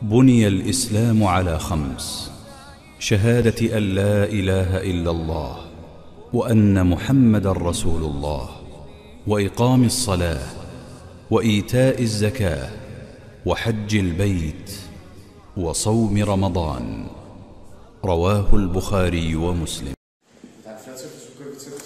بني الاسلام على خمس شهاده ان لا اله الا الله وان محمدا رسول الله واقام الصلاه وايتاء الزكاه وحج البيت وصوم رمضان رواه البخاري ومسلم بتاع الفلاسفة سكر صفر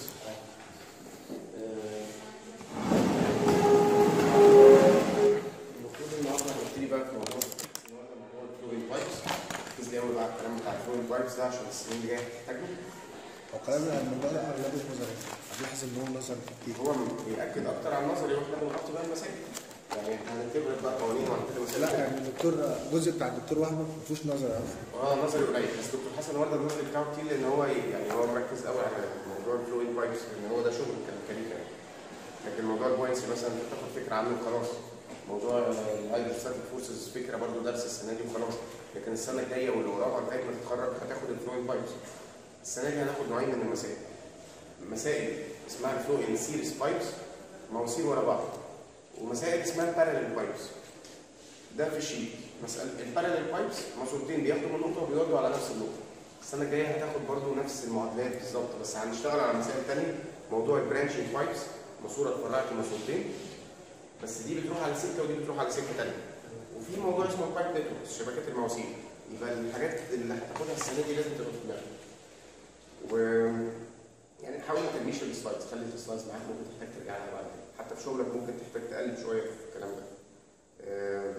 المفروض النهارده هنبتدي بقى في موضوع النهارده موضوع الفلويد بايبس ركز لي قوي بقى على الكلام بتاع الفلويد بايبس ده عشان السنين اللي جايه هتحتاجه هو كلامنا عن الموضوع ده اغلبه نظري هنلاحظ ان هو نظري كتير هو بيأكد اكتر على النظري واحنا بنحط بقى المسائل يعني احنا هنعتبر بقى قوانين وهنعتبر مسائل لا يعني الدكتور الجزء بتاع الدكتور وهبه ما فيهوش نظري قوي اه نظري قليل بس دكتور حسن ورده النظري بتاعه كتير لان هو يعني هو مركز قوي على موضوع الفلويد بايبس لان هو ده شغل كميكانيكا يعني لكن موضوع البوينسي مثلا انت تاخد فكره عنه وخلاص موضوع الهايدروستاتيك فورسز فكره برضو درس السنه دي وخلاص لكن السنه الجايه واللي وراها لغايه ما تتخرج هتاخد الفلويد بايبس السنه دي هناخد نوعين من المسائل مسائل اسمها الفلو ان سيريس بايبس مواسير ورا بعض ومسائل اسمها بارالل بايبس ده في الشيت مسألة البارالل بايبس ماسورتين بياخدوا من نقطة وبيودوا على نفس النقطة. السنة الجاية هتاخد برضو نفس المعادلات بالظبط بس هنشتغل على مسائل تانية موضوع البرانشنج بايبس ماسورة اتفرعت لماسورتين بس دي بتروح على سكة ودي بتروح على سكة تانية. وفي موضوع اسمه البايب نتوركس شبكات المواسير. يبقى الحاجات اللي هتاخدها السنة دي لازم تبقى في دماغك. و يعني حاول ما ترميش السلايدز خلي السلايدز معاك ممكن تحتاج ترجع لها بعد كده. حتى في شغلك ممكن تحتاج تقلب شوية في الكلام ده. آم،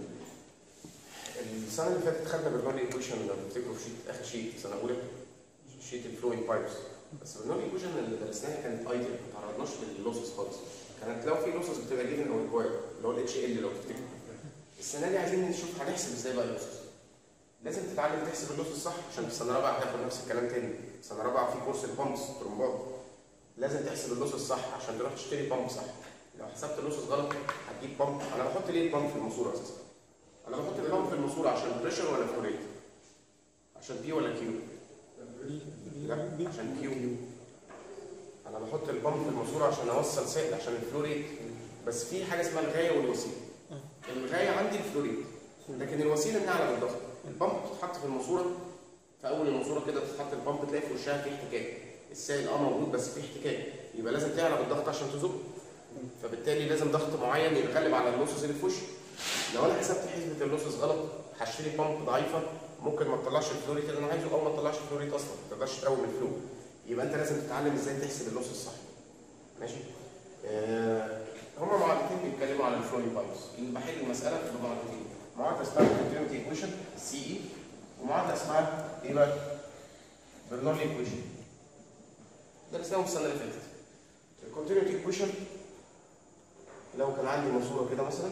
السنه اللي فاتت خدنا برنامج ايكويشن لو تفتكروا في شيت اخر شيت سنه اولى شيت الفلوينج بايبس بس برنامج ايكويشن اللي درسناها كانت ايدل ما تعرضناش لللوسز خالص كانت لو في لوسز بتبقى جيفن او ريكوايرد اللي هو الاتش ال لو تفتكروا السنه دي عايزين نشوف هنحسب ازاي بقى اللوسز لازم تتعلم تحسب اللوسز صح عشان في السنه الرابعه هتاخد نفس الكلام تاني السنه الرابعه في كورس البامبس ترومبات لازم تحسب اللوسز صح عشان تروح تشتري بامب صح لو حسبت اللوسز غلط هتجيب بامب انا بحط ليه البامب في الماسوره اساسا انا بحط البامب في الماسوره عشان بريشر ولا فلو ريت عشان بي ولا كيو لا عشان كيو انا بحط البامب في الماسوره عشان اوصل سائل عشان الفلو ريت بس في حاجه اسمها الغايه والوسيله الغايه عندي الفلو ريت لكن الوسيله انها على الضغط البامب بتتحط في الماسوره في اول الماسوره كده بتتحط البامب تلاقي في وشها في احتكاك السائل اه موجود بس في احتكاك يبقى لازم تعلى بالضغط عشان تزق فبالتالي لازم ضغط معين يتغلب على اللوسز اللي في وشي لو انا حسبت حسبه اللوسز غلط هشتري بامب ضعيفه ممكن ما تطلعش الفلوريت اللي انا عايزه او ما تطلعش الفلوريت اصلا ما تقدرش تقوم الفلو يبقى انت لازم تتعلم ازاي تحسب اللوسز صح ماشي آه هما معادلتين بيتكلموا على الفلوري بايبس اللي بحل المساله في معادلتين معادله اسمها continuity ايكويشن سي اي ومعادله اسمها ايه بقى؟ برنولي ايكويشن درسناهم السنه اللي فاتت الكونتينيوتي ايكويشن لو كان عندي ماسوره كده مثلا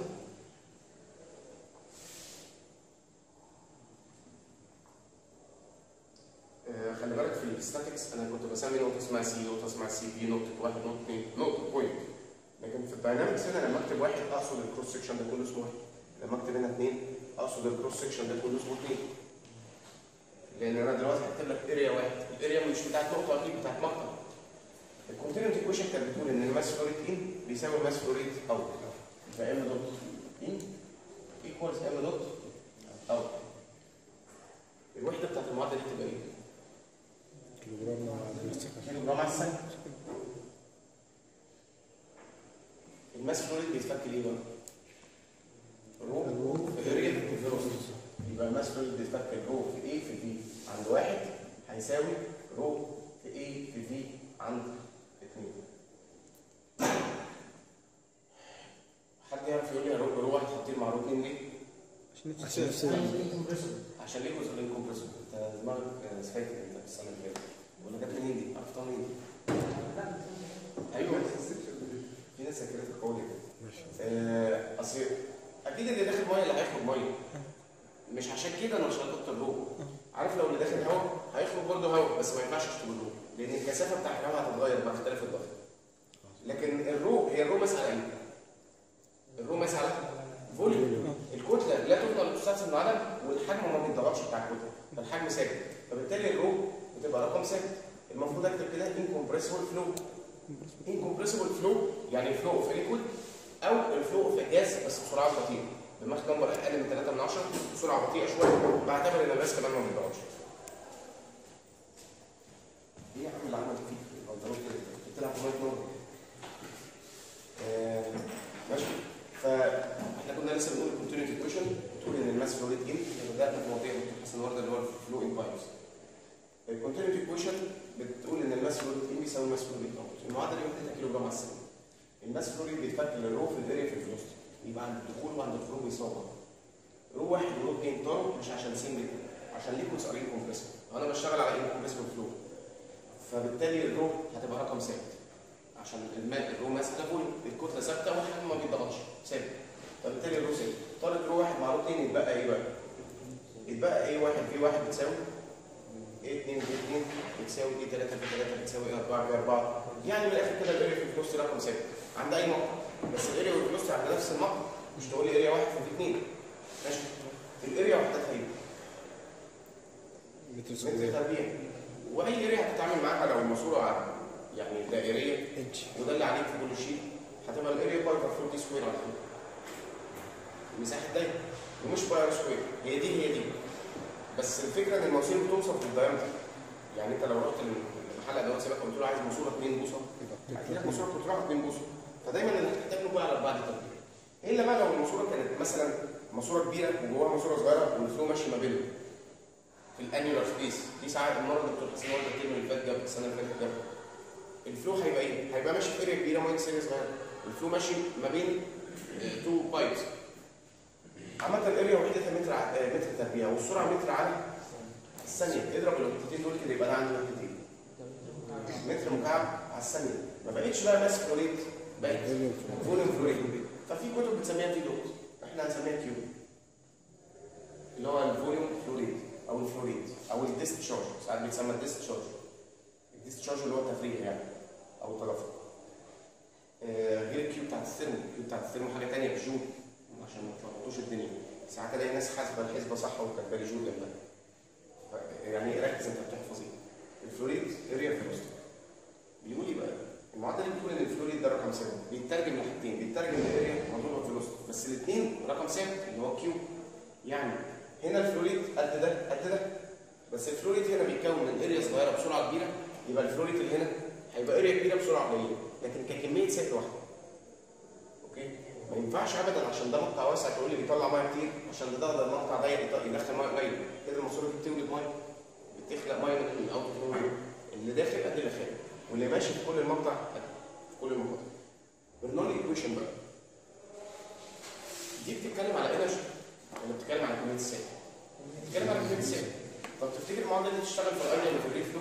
آه، خلي بالك في الستاتكس انا كنت بسمي نقطه اسمها سي نقطه اسمها سي بي نقطه واحد نقطه اثنين نقطه بوينت لكن في الداينامكس هنا لما اكتب واحد اقصد الكروس سكشن ده كله اسمه واحد لما اكتب هنا اثنين اقصد الكروس سكشن ده كله اسمه اثنين لان انا دلوقتي هكتب لك اريا واحد الاريا مش بتاعت نقطه اكيد بتاعت مقطع الكونتينيوتي ايكويشن كانت بتقول ان الماس فلوريت ان بيساوي الماس فلوريت اوت يبقى ام دوت ان ايكوالز ام دوت اوت الوحده بتاعت المعادله دي تبقى ايه؟ كيلو جرام مع السكن كيلو جرام على الثانيه الماس فلوريت بيتفك ليه بقى؟ رو في اريا في فيلوسيتي يبقى الماس فلوريت بيتفك الرو في ايه في في عند واحد هيساوي رو في ايه في في عند اثنين حد يعرف يقول لي يا رو رو واحد حاطين مع رو اثنين ليه؟ عشان نفس عشان ليه جزء الانكمبريسور انت دماغك سفايتك انت في السنه اللي فاتت ولا جت منين دي؟ عرفتها منين؟ ايوه في ناس ذاكرتها قويه آه، اصل اكيد اللي داخل ميه اللي هيخرج ميه مش عشان كده انا مش هحط الرو عارف لو اللي داخل هواء هيخرج برضه هواء بس ما ينفعش اشتغل الرو لان الكثافه بتاعت الهواء هتتغير مع اختلاف الضغط لكن الرو هي الرو مسألة ايه؟ الرو مسألة فوليوم الكتله لا تفضل تستخدم العدم والحجم ما بيتضغطش بتاع الكتله فالحجم ثابت فبالتالي الرو بتبقى رقم ثابت المفروض اكتب كده incompressible فلو incompressible فلو يعني فلو في ليكويد او الفلو في جاز بس بسرعات بطيئه بماخ نمبر اقل من 3 من 10 بسرعه بطيئه شويه بعتبر ان الراس كمان ما بيضغطش ايه يا عم اللي عملت فيك البنطلون كده بتلعب في مايك نور آه، ماشي فاحنا كنا لسه بنقول الكونتينيوتي ايكويشن بتقول ان الماس فلو ريت ان بدانا في مواضيع دكتور حسن ورده اللي هو الفلو ان بايبس الكونتينيوتي ايكويشن بتقول ان الماس فلو ريت ان بيساوي الماس فلو ريت اوت المعادله دي وحدتها كيلو جرام على الثانيه الماس فلو ريت بيتفك للرو في الاريا في الفلوستي يبقى عند الدخول وعند الخروج بيساوي بعض رو واحد ورو اثنين طاروا مش عشان سنجل عشان ليكويدز ار كومبريسور انا بشتغل على ان كومبريسور فلو فبالتالي الرو هتبقى رقم ثابت عشان الماء الرو ماسكه فوليوم الكتله ثابته والحجم ما بيتضغطش ثابت فبالتالي الرو ثابت طارت رو واحد مع رو اثنين يتبقى ايه بقى؟ يتبقى ايه واحد في واحد بتساوي ايه 2 في 2 بتساوي ايه 3 في 3 بتساوي ايه 4 في 4 يعني من الاخر كده الاريا في الفلوس رقم ثابت عند اي نقطه بس الاريا والفلوس عند نفس النقطه مش تقول لي اريا واحد في 2 ماشي الاريا وحدتها ايه؟ متر متر سكوير تربيع واي اريا هتتعامل معاها لو الماسوره يعني دائريه انش وده اللي عليك في كل شيء هتبقى الاريا باي بار 40 سكوير على طول مساحه دايره ومش باي سكوير هي دي هي دي بس الفكره ان المواسير بتوصف بالدايمتر يعني انت لو رحت المحل ادوات سباكه قلت له عايز ماسوره 2 بوصه هيجي لك ماسوره بتروح 2 بوصه فدايما اللي هتحتاج له بقى على بعض تربيع الا بقى لو الماسوره كانت مثلا ماسوره كبيره وجواها ماسوره صغيره والفلو ماشي ما بينهم في الانيولار سبيس دي ساعات المره دكتور حسين ورده الترم اللي فات جاب السنه اللي فاتت جاب الفلو هيبقى ايه؟ هيبقى ماشي في اريا كبيره ماينس اريا صغيره الفلو ماشي ما بين تو بايبس عامة الاريا وحدتها متر ع- آه، متر تربيع والسرعه متر على الثانيه اضرب الوحدتين دول كده يبقى ده عندي وحدتين متر مكعب على الثانيه ما بقتش بقى ماس فلوريت بقت فوليوم فلوريت ففي كتب بتسميها تي دوت احنا هنسميها كيو اللي هو الفوليوم فلوريت او الفلوريت او الديستشارج ساعات بيتسمى الديستشارج الديستشارج اللي هو التفريغ يعني او التدفق آه، غير الكيو بتاعت الثيرمو الكيو بتاعت الثيرمو حاجه ثانيه بالجول عشان ما تلخبطوش الدنيا ساعات الاقي ناس حاسبه الحسبه صح وكاتبه لي جول جنبها ف- يعني ركز انت بتحفظ ايه الفلوريد اريا فيلوستي بيقول ايه بقى المعادله اللي بتقول ان الفلوريد ده رقم ثابت بيترجم لحاجتين بيترجم لاريا مضروبه فيلوستي بس الاثنين رقم ثابت اللي هو كيو يعني هنا الفلوريد قد ده قد ده بس الفلوريد هنا بيتكون من اريا صغيره بسرعه كبيره يبقى الفلوريد اللي هنا هيبقى اريا كبيره بسرعه قليله لكن ككميه سائل واحده اوكي ما ينفعش ابدا عشان ده مقطع واسع تقول لي بيطلع ميه كتير عشان ده ده المقطع ضيق يط- يدخل ميه قليل كده الماسوره دي بتولد ميه بتخلق ميه من الاوت فلو اللي داخل قد اللي خارج واللي ماشي في كل المقطع قد في كل المقاطع برنولي ايكويشن بقى دي بتتكلم على انرجي ولا بتتكلم على كميه السائل؟ بتتكلم على كميه السائل طب تفتكر المعادله دي تشتغل في الايديال وفي الري فلو؟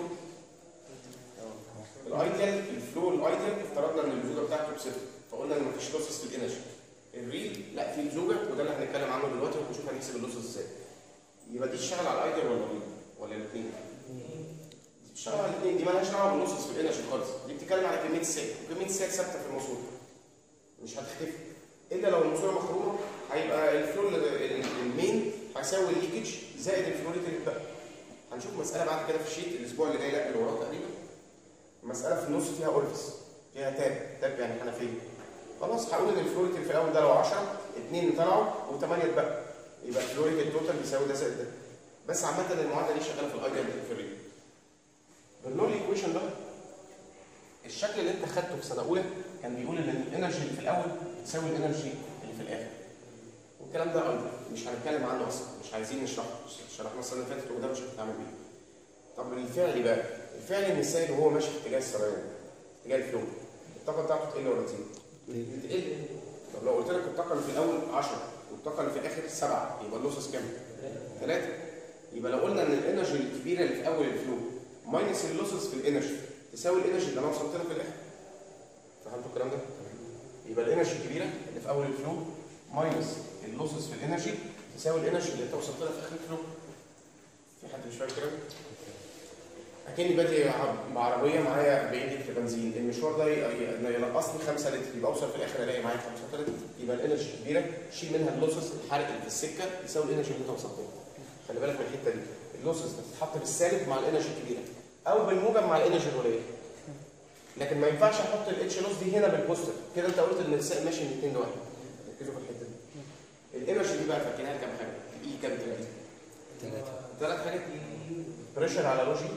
الايديال الفلو الايديال افترضنا ان الزوجه بتاعته بصفر فقلنا ان مفيش لوسس في الانرجي الريل لا في الزوجه وده اللي هنتكلم عنه دلوقتي ونشوف هنحسب اللوسس ازاي يبقى دي تشتغل على الايديال ولا الريل ولا الاثنين؟ بتشتغل على الاثنين دي مالهاش دعوه باللوسس في الانرجي خالص دي بتتكلم على كميه السائل وكميه السائل ثابته في الماسوره مش هتختفي الا لو الماسوره مخرومه هيبقى الفلو ال- ال- المين هيساوي الليكج زائد الفلوريت اللي اتبقى هنشوف مساله بعد كده في الشيت الاسبوع اللي جاي لا اللي وراه تقريبا مساله في النص فيها اورفيس فيها تاب تاب يعني حنفيه خلاص هقول ان الفلوريت اللي في الاول ده لو 10 اثنين طلعوا و8 اتبقى يبقى الفلوريت التوتال بيساوي ده زائد ده بس عامه المعادله دي شغاله في الايديال في الريل برنولي ايكويشن بقى الشكل اللي انت خدته في سنه اولى كان بيقول ان الانرجي اللي في الاول بتساوي الانرجي اللي في الاخر والكلام ده ايضا مش هنتكلم عنه اصلا مش عايزين نشرحه شرحنا السنه اللي فاتت وده مش هنتعامل بيه طب الفعل بقى الفعل ان السائل وهو ماشي في اتجاه السريان اتجاه الفلو الطاقه بتاعته تقل ولا تزيد؟ تقل طب لو قلت لك الطاقه اللي في الاول 10 والطاقه اللي في الاخر 7 يبقى اللوسس كام؟ 3 يبقى لو قلنا ان الانرجي الكبيره اللي في اول الفلو ماينس اللوسس في الانرجي تساوي الانرجي اللي انا وصلت لها في الاخر فهمتوا الكلام ده؟ يبقى الانرجي الكبيره اللي في اول الفلو ماينس اللوسز في الانرجي تساوي الانرجي اللي انت وصلت لها في اخر الفلو في حد مش فاهم الكلام ده؟ اكني بادئ بعربيه معايا 40 لتر بنزين المشوار ده ي- ي- ينقصني 5 لتر يبقى اوصل في الاخر الاقي معايا 5 لتر يبقى الانرجي الكبيره شيل منها اللوسز الحرق اللي في السكه يساوي الانرجي اللي انت وصلت له خلي بالك من الحته دي اللوسز بتتحط بالسالب مع الانرجي الكبيره او بالموجب مع الانرجي القليله لكن ما ينفعش احط الاتش لوس دي هنا بالبوستر كده انت قلت ان السائل ماشي من 2 لواحد ركزوا في الحته دي الانرجي دي بقى فاكرها كام حاجه اي كام ثلاثه ثلاثة ثلاث حاجات بريشر على رو جي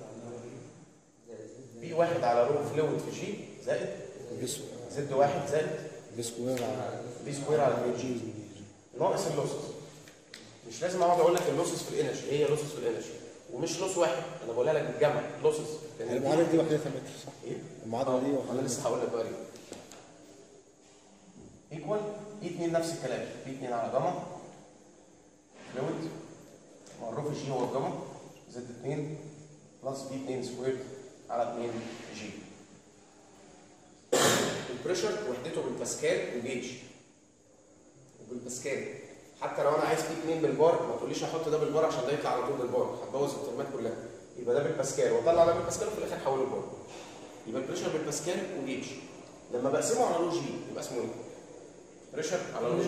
بي واحد على رو فلويد في جي زائد بس زد واحد زائد بسكوير على بي سكوير على جي جي ناقص اللوسز مش لازم اقعد اقول لك اللوسز في الانرجي هي لوسز في الانرجي ومش لوس واحد انا بقولها لك بالجمع لوسز المعادلة دي وحدتها متر صح؟ ايه؟ المعادلة دي انا وحدتها لسه هقول لك بقى ليه ايكوال اي 2 نفس الكلام بي 2 على جاما فلويد معروف جي هو الجاما زد 2 بلس بي 2 سكوير على 2 جي البريشر وحدته بالباسكال وجيج وبالباسكال حتى لو انا عايز بي 2 بالبار ما تقوليش احط ده بالبار عشان ده يطلع على طول بالبار هتبوظ الترمات كلها يبقى ده بالباسكال واطلع ده بالباسكال وفي الاخر احوله لبار يبقى البريشر بالباسكال وجيج لما بقسمه على رو جي يبقى اسمه ايه؟ بريشر على رو جي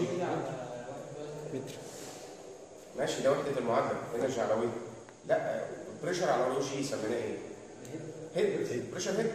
متر ماشي ده وحده المعادله انرجي على وين لا البريشر على رو جي سميناه ايه؟ هيد بريشر هيد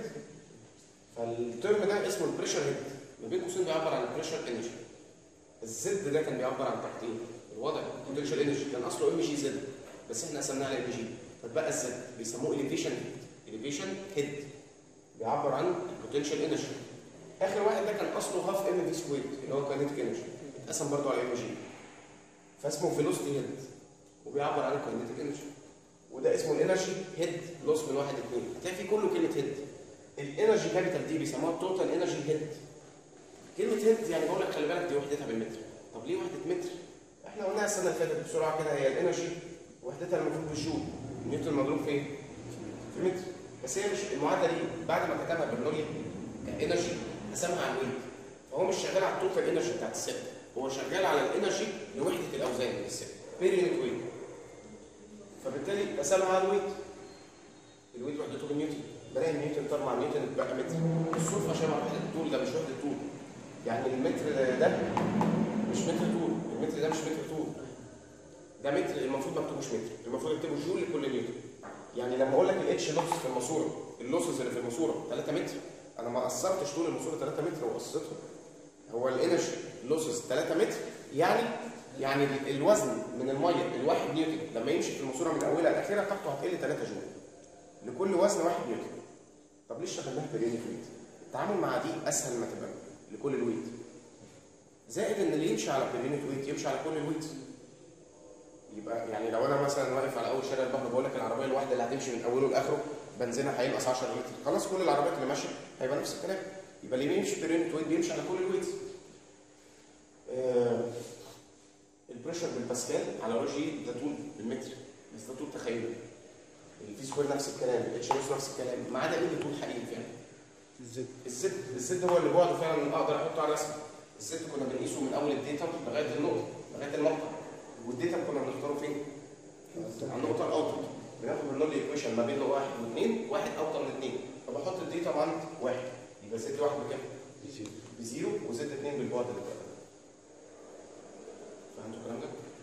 فالترم ده اسمه البريشر هيد ما بين قوسين بيعبر عن البريشر انرجي الزد ده كان بيعبر عن تحتين الوضع البوتنشال انرجي كان اصله ام جي زد بس احنا قسمناه على ام جي فبقى الزد بيسموه اليفيشن اليفيشن هيد بيعبر عن البوتنشال انرجي اخر واحد ده كان اصله هاف ام في سكوير اللي هو كاينيتيك انرجي اتقسم برضه على ام جي فاسمه فيلوسيتي هيد وبيعبر عن الكاينيتيك انرجي وده اسمه الانرجي هيد لوس من واحد لاثنين هتلاقي في كله كلمه هيد الانرجي كابيتال دي بيسموها التوتال انرجي هيد كلمه هيد يعني بقول لك خلي بالك دي وحدتها بالمتر طب ليه وحده متر؟ احنا قلناها السنه اللي فاتت بسرعه كده هي الانرجي وحدتها المفروض بالجول نيوتن مضروب فين؟ في متر بس هي مش المعادله دي بعد ما كتبها برنولي كانرجي قسمها على الويت فهو مش شغال على التوتال انرجي بتاعت الست هو شغال على الانرجي لوحده الاوزان للست بير يونت ويت فبالتالي قسمها على الويت الويت وحدته بالنيوتن بلاقي النيوتن طار مع نيوتن بقى متر الصدفه شبه وحده الطول ده مش وحده طول يعني المتر ده مش متر طول المتر ده مش متر طول ده متر المفروض ما اكتبوش متر المفروض اكتبه جول لكل نيوتن يعني لما اقول لك الاتش لوس في الماسوره اللوسز اللي في الماسوره 3 متر انا ما قصرتش طول الماسوره 3 متر وقصتهم هو الانرجي لوسز 3 متر يعني يعني ال- الوزن من الميه الواحد نيوتن لما يمشي في الماسوره من اولها لاخرها طاقته هتقل 3 جول لكل وزن 1 نيوتن طب ليه اشتغلناها باليونت ويت؟ التعامل مع دي اسهل ما تبقى لكل الويت زائد ان اللي يمشي على باليونت ويت يمشي على كل الويت يبقى يعني لو انا مثلا واقف على اول شارع البحر بقول لك العربيه الواحده اللي هتمشي من اوله لاخره بنزينها هينقص 10 لتر خلاص كل العربيات اللي ماشيه هيبقى نفس الكلام يبقى اللي بيمشي باليونت ويت بيمشي على كل الويت آه البريشر بالباسكال على وجهي ده طول بالمتر بس ده طول تخيلي الفي سكوير نفس الكلام الاتش نص نفس الكلام ما عدا ايه اللي طول حقيقي فعلا الزد الزد الزد هو اللي بعده فعلا اقدر احطه على الرسم الزد كنا بنقيسه من اول الديتا لغايه النقطه لغايه المقطع والديتا كنا بنختاره فين؟ على النقطه الاوتر بناخد بالنول ايكويشن ما بين واحد واثنين واحد اوطى من اثنين فبحط الديتا عند واحد يبقى زد واحد بكام؟ بزيرو وزد اثنين بالبعد اللي بقى فهمتوا الكلام ده؟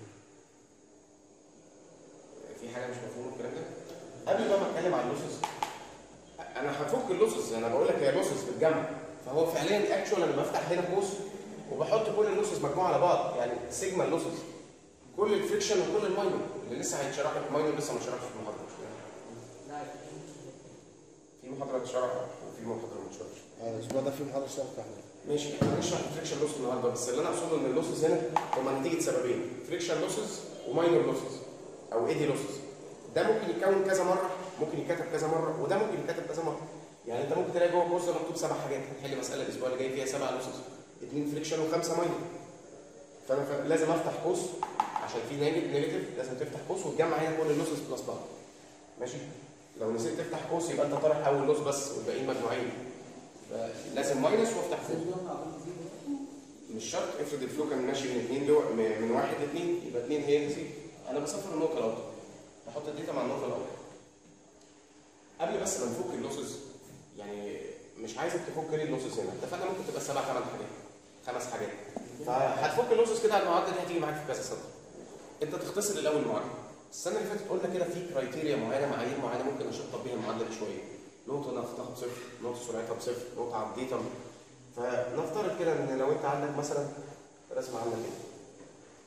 في حاجه مش مفهومه الكلام ده؟ قبل بقى ما اتكلم عن اللوسز انا هفك اللوسز انا بقول لك هي لوسز بالجمع فهو فعليا اكشوال انا بفتح هنا قوس وبحط كل اللوسز مجموعه على بعض يعني سيجما اللوسز كل الفريكشن وكل الماينور اللي لسه هيتشرح لك الماينور لسه ما شرحش في المحاضره مش كده؟ في محاضره اتشرح وفي محاضره ما اتشرحش آه، الاسبوع ده في محاضره شرح واحده ماشي احنا هنشرح الفريكشن لوس النهارده بس اللي انا اقصده ان اللوسز هنا هما نتيجه سببين فريكشن لوسز وماينور لوسز او ايدي لوسز ده ممكن يتكون كذا مره ممكن يتكتب كذا مره وده ممكن يتكتب كذا مره يعني انت ممكن تلاقي جوه الكورس ده مكتوب سبع حاجات هنحل مساله الاسبوع اللي جاي فيها سبع لوسز اثنين فريكشن وخمسه ماينور فانا ف- لازم افتح قوس عشان في نيجاتيف نيجاتيف لازم تفتح قوس وتجمع هنا كل اللوسز بلس بعض ماشي لو نسيت تفتح قوس يبقى انت طارح اول لوس بس والباقيين مجموعين لازم ماينس وافتح قوس مش شرط افرض الفلو كان ماشي من اثنين لو م- من واحد لاثنين يبقى اثنين هي زيرو انا بصفر النقطه الاولى بحط الداتا مع النقطه الاولى قبل بس ما نفك اللوسز يعني مش عايزك تفك لي اللوسز هنا اتفقنا ممكن تبقى سبع ثمان حاجات خمس حاجات فهتفك اللوسز كده على المعادله دي هتيجي معاك في كذا سطر انت تختصر الاول المعادله السنه اللي فاتت قلنا كده في كرايتيريا معينه معايير معينه ممكن اشطب بيها المعادله دي شويه نقطه نفتحها بصفر نقطه سرعتها بصفر نقطه على الديتا فنفترض كده ان لو انت عندك مثلا رسمه عامله كده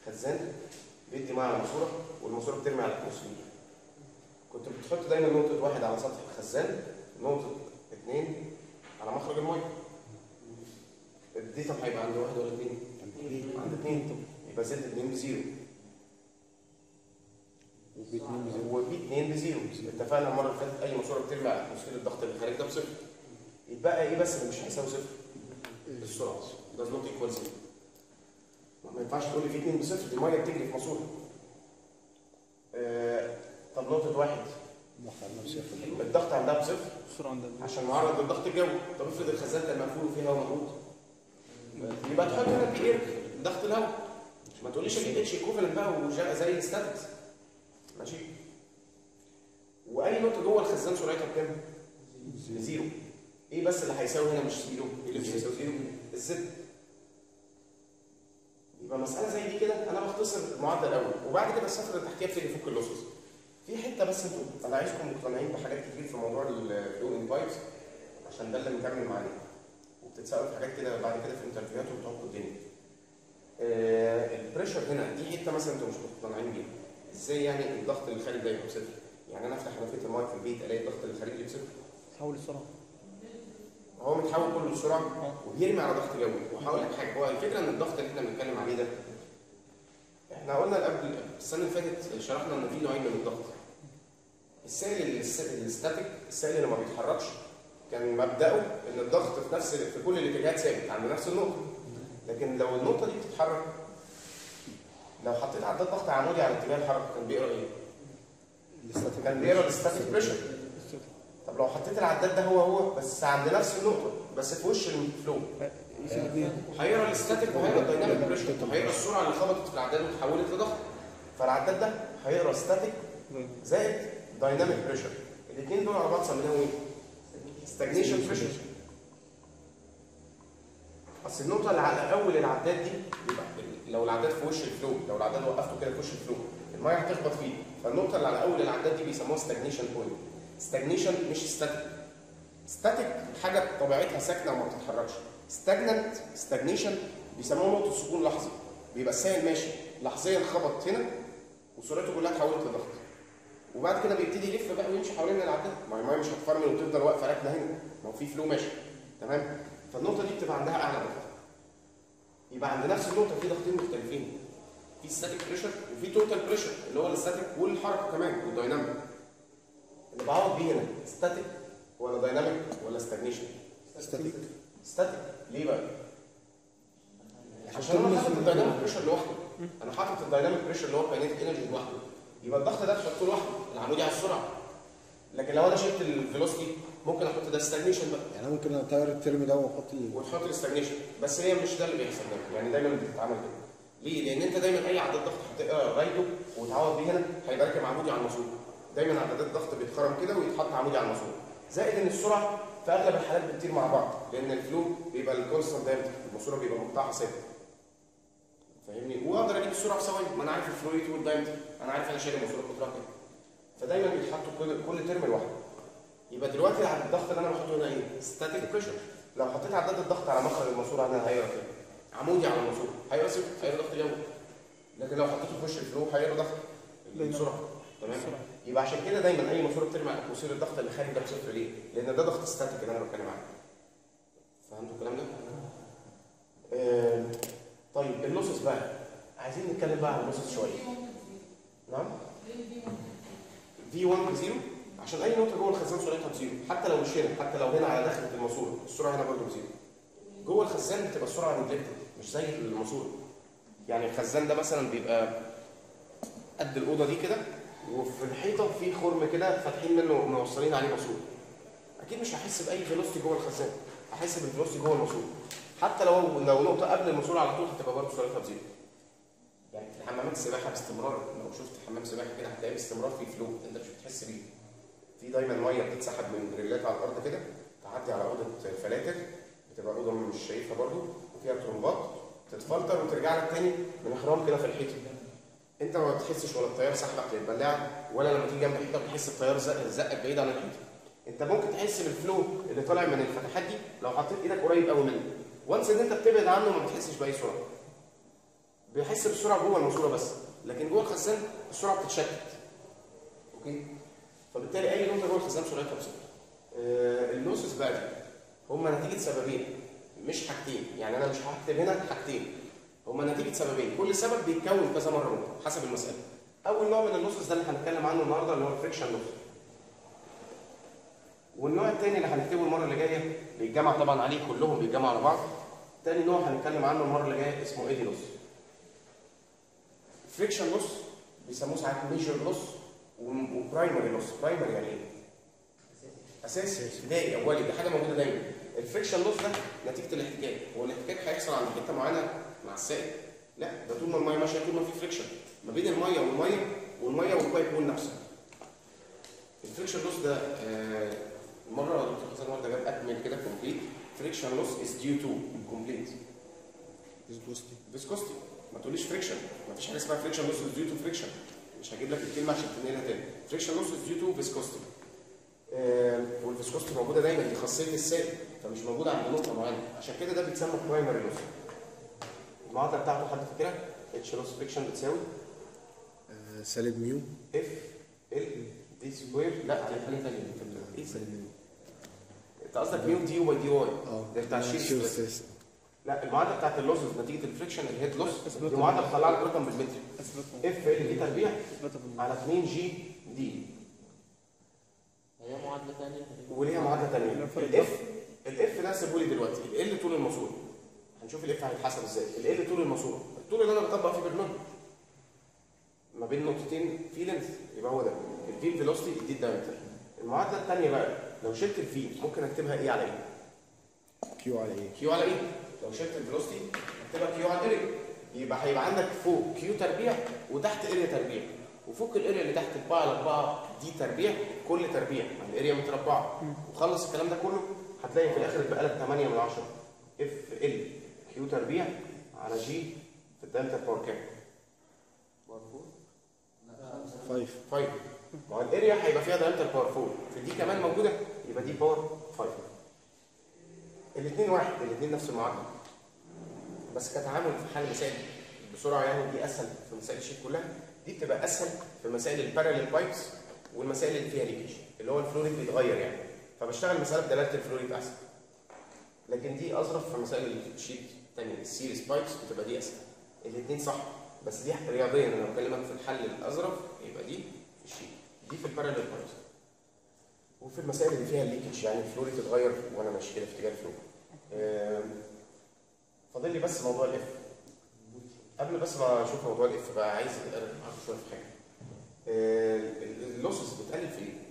خزان بيدي ميه على الماسوره والماسوره بترمي على الاتموسفير كنت بتحط دايما نقطه واحد على سطح الخزان نقطه اثنين على مخرج الميه الديتا هيبقى عند واحد ولا اثنين؟ عند اثنين يبقى زد 2 بزيرو وباتنين بزيرو. وبي 2 بزيرو اتفقنا المره اللي فاتت اي ماسوره بترمي على اتموسفير الضغط اللي خارج ده بصفر يتبقى ايه بس اللي مش هيساوي صفر؟ السرعه ده نوت ايكوال زيرو ما ينفعش تقول لي في 2 بصفر دي ميه بتجري في ماسوره آه طب نقطه واحد دخلنا بصفر الضغط عندها بصفر السرعه عندها عشان معرض للضغط الجوي طب افرض الخزان كان مقفول وفيه هواء موجود يبقى تحط هنا البي اير ضغط الهواء ما تقوليش البي اتش ايكوفالنت بقى وجا- زي الستاتكس ماشي واي نقطه جوه الخزان سرعتها بكام؟ زيرو ايه بس اللي هيساوي هنا مش زيرو ايه اللي مش هيساوي زيرو؟ الزد يبقى مساله زي دي كده انا بختصر المعادله الاول وبعد كده السطر اللي تحتيها ابتدي افك اللوسز في حته بس انتوا انا عايزكم مقتنعين بحاجات كتير في موضوع الفلو ان بايبس عشان ده اللي مكمل معانا وبتتسالوا في حاجات كده بعد كده في الانترفيوهات وبتعقوا الدنيا. آه البريشر هنا دي حته مثلا انتوا مش مقتنعين بيها ازاي يعني الضغط اللي خارج ده يبقى بصفر؟ يعني انا افتح حنفيه المايه في البيت الاقي الضغط اللي خارج لي بصفر تحول السرعه هو متحول كله بسرعه وبيرمي على ضغط جوي وهقول لك حاجه هو الفكره ان الضغط اللي احنا بنتكلم عليه ده احنا قلنا قبل السنه اللي فاتت شرحنا ان في نوعين من الضغط السائل الس- الستاتيك السائل اللي ما بيتحركش كان مبداه ان الضغط في نفس في كل الاتجاهات ثابت عند نفس النقطه لكن لو النقطه دي بتتحرك لو حطيت عداد ضغط عمودي على اتجاه الحركه كان بيقرا ايه؟ الاستاتيك كان بيقرا الستاتيك بريشر طب لو حطيت العداد ده هو هو بس عند نفس النقطه بس في وش الفلو يقيس الاثنين هيقرا الاستاتيك وهيقرا الدايناميك بريشر وهيقرا السرعه اللي خبطت في العداد وتحولت لضغط فالعداد ده هيقرا ستاتيك زائد دايناميك بريشر الاثنين دول على بعض سميناهم ايه؟ ستاجنيشن بريشر اصل النقطه اللي على اول العداد دي يبقى لو العداد في وش الفلو لو العداد وقفته كده في وش الفلو الميه هتخبط فيه فالنقطه اللي على اول العداد دي بيسموها ستاجنيشن بوينت ستاجنيشن مش ستاتيك ستاتيك حاجه طبيعتها ساكنه وما بتتحركش ستاجننت ستاجنيشن بيسموها نقطه سكون لحظي بيبقى السائل ماشي لحظيا خبط هنا وسرعته كلها اتحولت لضغط وبعد كده بيبتدي يلف بقى ويمشي حوالين العداد ما هي الميه مش هتفرمل وتفضل واقفه راكنه هنا ما هو في فلو ماشي تمام فالنقطه دي بتبقى عندها اعلى ضغط يبقى عند نفس النقطه في ضغطين مختلفين في ستاتيك بريشر وفي توتال بريشر اللي هو الستاتيك والحركه كمان والدايناميك اللي بعوض بيه هنا ستاتيك ولا دايناميك ولا ستاجنيشن استاتيك ستاتيك ليه بقى؟ عشان انا حاطط الدايناميك بريشر لوحده انا حاطط الدايناميك بريشر اللي هو الكاينيتيك انرجي لوحده يبقى الضغط ده تحطه لوحده العمودي على السرعه لكن لو انا شلت الفيلوسيتي ممكن احط ده ستاجنيشن بقى يعني أنا ممكن اطير الترم ده واحط ال- وتحط الاستاجنيشن بس هي مش ده اللي بيحصل دايما يعني دايما بتتعمل كده ليه؟ لان انت دايما اي عداد ضغط هتقرا رايته وتعوض بيه هنا هيبقى راكب عمودي على الماسوره دايما عدادات الضغط بيتخرم كده ويتحط عمودي على الماسوره زائد ان السرعه في اغلب الحالات بتطير مع بعض لان الفلو بيبقى الكونستنت دايمتر الماسوره بيبقى مقطعها ثابت فاهمني واقدر اجيب السرعه في ثواني ما انا عارف الفلو ريت والدايمتر انا عارف انا شايل الماسوره قطرها كام فدايما بيتحطوا كل كل ترم لوحده يبقى دلوقتي على الضغط اللي انا بحطه هنا ايه؟ ستاتيك بريشر لو حطيت عداد الضغط على مخرج الماسوره هنا هيقرا كده عمودي على الماسوره هيقرا صفر هيقرا ضغط جوي لكن لو حطيته في وش الفلو هيقرا ضغط بسرعه تمام يبقى عشان كده دايما اي ماسوره بترمي على اتموسفير الضغط اللي خارج ده بصفر ليه؟ لان ده ضغط ستاتيك اللي انا بتكلم عنه فهمتوا الكلام ده؟ آه طيب اللوسس بقى عايزين نتكلم بقى عن اللوسس شويه نعم في 1 بزيرو عشان اي نقطه جوه الخزان سرعتها بزيرو حتى لو مش هنا حتى لو هنا على داخل الماسوره السرعه هنا برضه بزيرو جوه الخزان بتبقى السرعه نجلكتد مش زي الماسوره يعني الخزان ده مثلا بيبقى قد الاوضه دي كده وفي الحيطه في خرم كده فاتحين منه موصلين عليه ماسوره اكيد مش هحس باي فيلوستي جوه الخزان هحس بالفيلوستي جوه الماسوره حتى لو لو نقطه قبل الماسوره على طول هتبقى برضه سرعتها بزيرو يعني في حمامات السباحه باستمرار لو شفت حمام سباحه كده هتلاقي باستمرار في فلو انت مش بتحس بيه في دايما ميه بتتسحب من دريلات على الارض كده تعدي على اوضه فلاتر بتبقى اوضه مش شايفها برضو وفيها ترمبات تتفلتر وترجع لك تاني من اخرام كده في الحيطه انت ما بتحسش ولا التيار سحبك للبلاعه ولا لما تيجي جنب الحيطه بتحس التيار زق زقك بعيد عن الحيطه انت ممكن تحس بالفلو اللي طالع من الفتحات دي لو حطيت ايدك قريب قوي منه وانس ان انت بتبعد عنه ما بتحسش باي سرعه بيحس بالسرعه جوه الماسوره بس لكن جوه الخزان السرعه بتتشتت اوكي فبالتالي اي نقطه جوه الخزان سرعتها بصفر آه اللوسز بقى دي هم نتيجه سببين مش حاجتين يعني انا مش هكتب هنا حاجتين هم نتيجه سببين كل سبب بيتكون كذا مره نقطه حسب المساله اول نوع من اللوسز ده اللي هنتكلم عنه النهارده اللي هو الفريكشن لوس والنوع الثاني اللي هنكتبه المره اللي جايه بيتجمع طبعا عليه كلهم بيتجمعوا على بعض تاني نوع هنتكلم عنه المره اللي جايه اسمه ايدي لوس فريكشن لوس بيسموه ساعات ميجر لوس وبرايمري لوس برايمري يعني ايه؟ اساسي بدائي اولي دي حاجه موجوده دايما الفريكشن لوس ده نتيجه الاحتكاك هو الاحتكاك هيحصل عند حته معينه مع السائل لا ده طول ما الميه ماشيه طول ما في فريكشن ما بين الميه والميه والميه والبايب وول نفسه الفريكشن لوس ده آه، مره دكتور حسن ورده جاب اكمل كده كومبليت فريكشن لوس از ديو تو كومبليت فيسكوستي فيسكوستي ما تقوليش فريكشن ما فيش حاجه اسمها فريكشن لوس از ديو تو فريكشن مش هجيب لك الكلمه عشان تنقلها تاني فريكشن لوس از ديو تو فيسكوستي والفيسكوستي موجوده دايما دي خاصيه السائل فمش موجوده عند نقطه معينه عشان كده ده بيتسمى برايمري لوس المعادله بتاعته حد فاكرها اتش لوس فريكشن بتساوي آه، سالب ميو اف ال دي سكوير لا دي حاجه ثانيه ايه سالب ميو انت قصدك ميو دي باي دي واي اه ده بتاع الشيت شير ستريس. ستريس. لا المعادله بتاعت اللوسز نتيجه الفريكشن الهيد لوس اثبتها. دي معادله بتطلع لك رقم بالمتر اثبتها اف ال دي تربيع اثبتها في على 2 جي دي هي معادلة تانية وليها معادله ثانيه لا فرق الاف الاف ده سيبه لي دلوقتي ال طول الماسوره هنشوف الاف هيتحسب ازاي ال طول الماسوره الطول اللي انا بطبق فيه برنامج ما بين نقطتين في لينث يبقى هو ده الفي فيلوسيتي دي الدايمتر المعادله الثانيه بقى لو شلت الفي ممكن اكتبها ايه على ايه كيو على ايه كيو على ايه لو شلت الفيلوسيتي اكتبها كيو على الاريا يبقى هيبقى عندك فوق كيو تربيع وتحت اريا تربيع وفوق الاريا اللي تحت 4 على 4 دي تربيع كل تربيع يعني الاريا متربعه وخلص الكلام ده كله هتلاقي في الاخر اتبقى لك 8 من 10 اف ال كيو تربيع على جي في الدلتا باور كام؟ فايف 5 ما هو الاريا هيبقى فيها دايمتر باور 4 في دي كمان موجوده يبقى دي باور 5 الاثنين واحد الاثنين نفس المعادله بس كتعامل في حل مسائل بسرعه يعني دي اسهل في مسائل الشيت كلها دي بتبقى اسهل في مسائل الباراليل بايبس والمسائل اللي فيها ليكيج اللي هو الفلوريد بيتغير يعني فبشتغل مساله بدلاله الفلوريد احسن لكن دي اظرف في مسائل الشيت الثانيه السيريس بايبس بتبقى دي اسهل الاثنين صح بس دي رياضيا انا بكلمك في الحل الاظرف يبقى دي في الشيت دي في الباراليل بايبس وفي المسائل اللي فيها الليكج يعني الفلوريد تتغير وانا ماشي كده في اتجاه الفلو آم، فاضل لي بس موضوع الاف قبل بس ما اشوف موضوع الاف بقى عايز اعرف شويه في حاجه آه، اللوسز بتقلل في ايه؟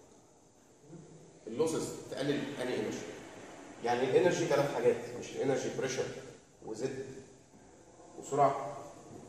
اللوسز بتقلل اني انرجي يعني الانرجي ثلاث حاجات مش الانرجي بريشر وزد وسرعه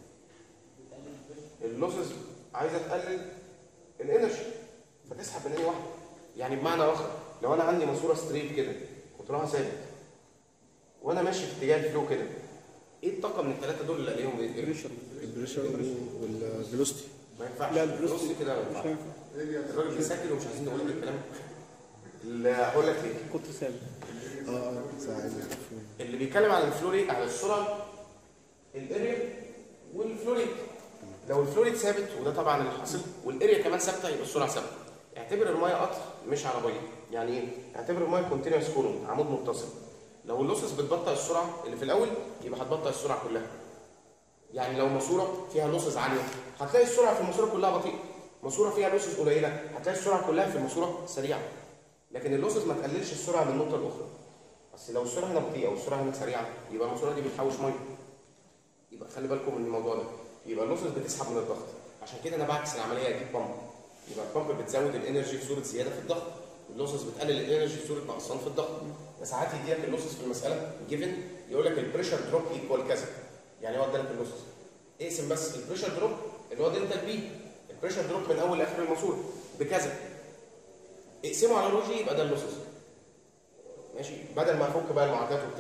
اللوسز عايزه تقلل الانرجي فتسحب من اي واحده يعني بمعنى اخر لو انا عندي ماسوره ستريت كده قطرها ثابت وانا ماشي في اتجاه الفلو كده ايه الطاقه من الثلاثه دول اللي عليهم ايه؟ بريشر البريشر والفيلوستي ما ينفعش لا، الفلوس الفلوس كده ما مش ينفعش هينفع الراجل بيسجل ومش عايزين نقول الكلام اللي هقول لك ليه قطر ثابت اه اه ساعة المفهوم. اللي بيتكلم عن الفلوريد على السرعه الاريا والفلوريد لو الفلوريد ثابت وده طبعا اللي حاصل والاريا كمان ثابته يبقى السرعه ثابته اعتبر الميه قطر مش عربيه يعني ايه اعتبر الميه كونتينوس كولوم عمود متصل لو اللوسس بتبطئ السرعه اللي في الاول يبقى هتبطئ السرعه كلها يعني لو ماسوره فيها لوسز عاليه هتلاقي السرعه في الماسوره كلها بطيئه ماسوره فيها لوسز قليله هتلاقي السرعه كلها في الماسوره سريعه لكن اللوسز ما تقللش السرعه من النقطه الاخرى بس لو السرعه هنا بطيئه والسرعه هنا سريعه يبقى الماسوره دي بتحوش ميه يبقى خلي بالكم من الموضوع ده يبقى اللوسز بتسحب من الضغط عشان كده انا بعكس العمليه اجيب بامب يبقى البامب بتزود الانرجي في صوره زياده في الضغط اللوسز بتقلل الانرجي في صوره نقصان في الضغط ساعات يديلك اللوسز في المساله جيفن يقول لك البريشر دروب ايكوال كذا يعني هو ادالك اللوسز اقسم بس البريشر دروب اللي هو دلتا بي البريشر دروب من اول لاخر الماسوره بكذا اقسمه على الروجي يبقى ده اللوسز ماشي بدل ما افك بقى المعادلات وبتاع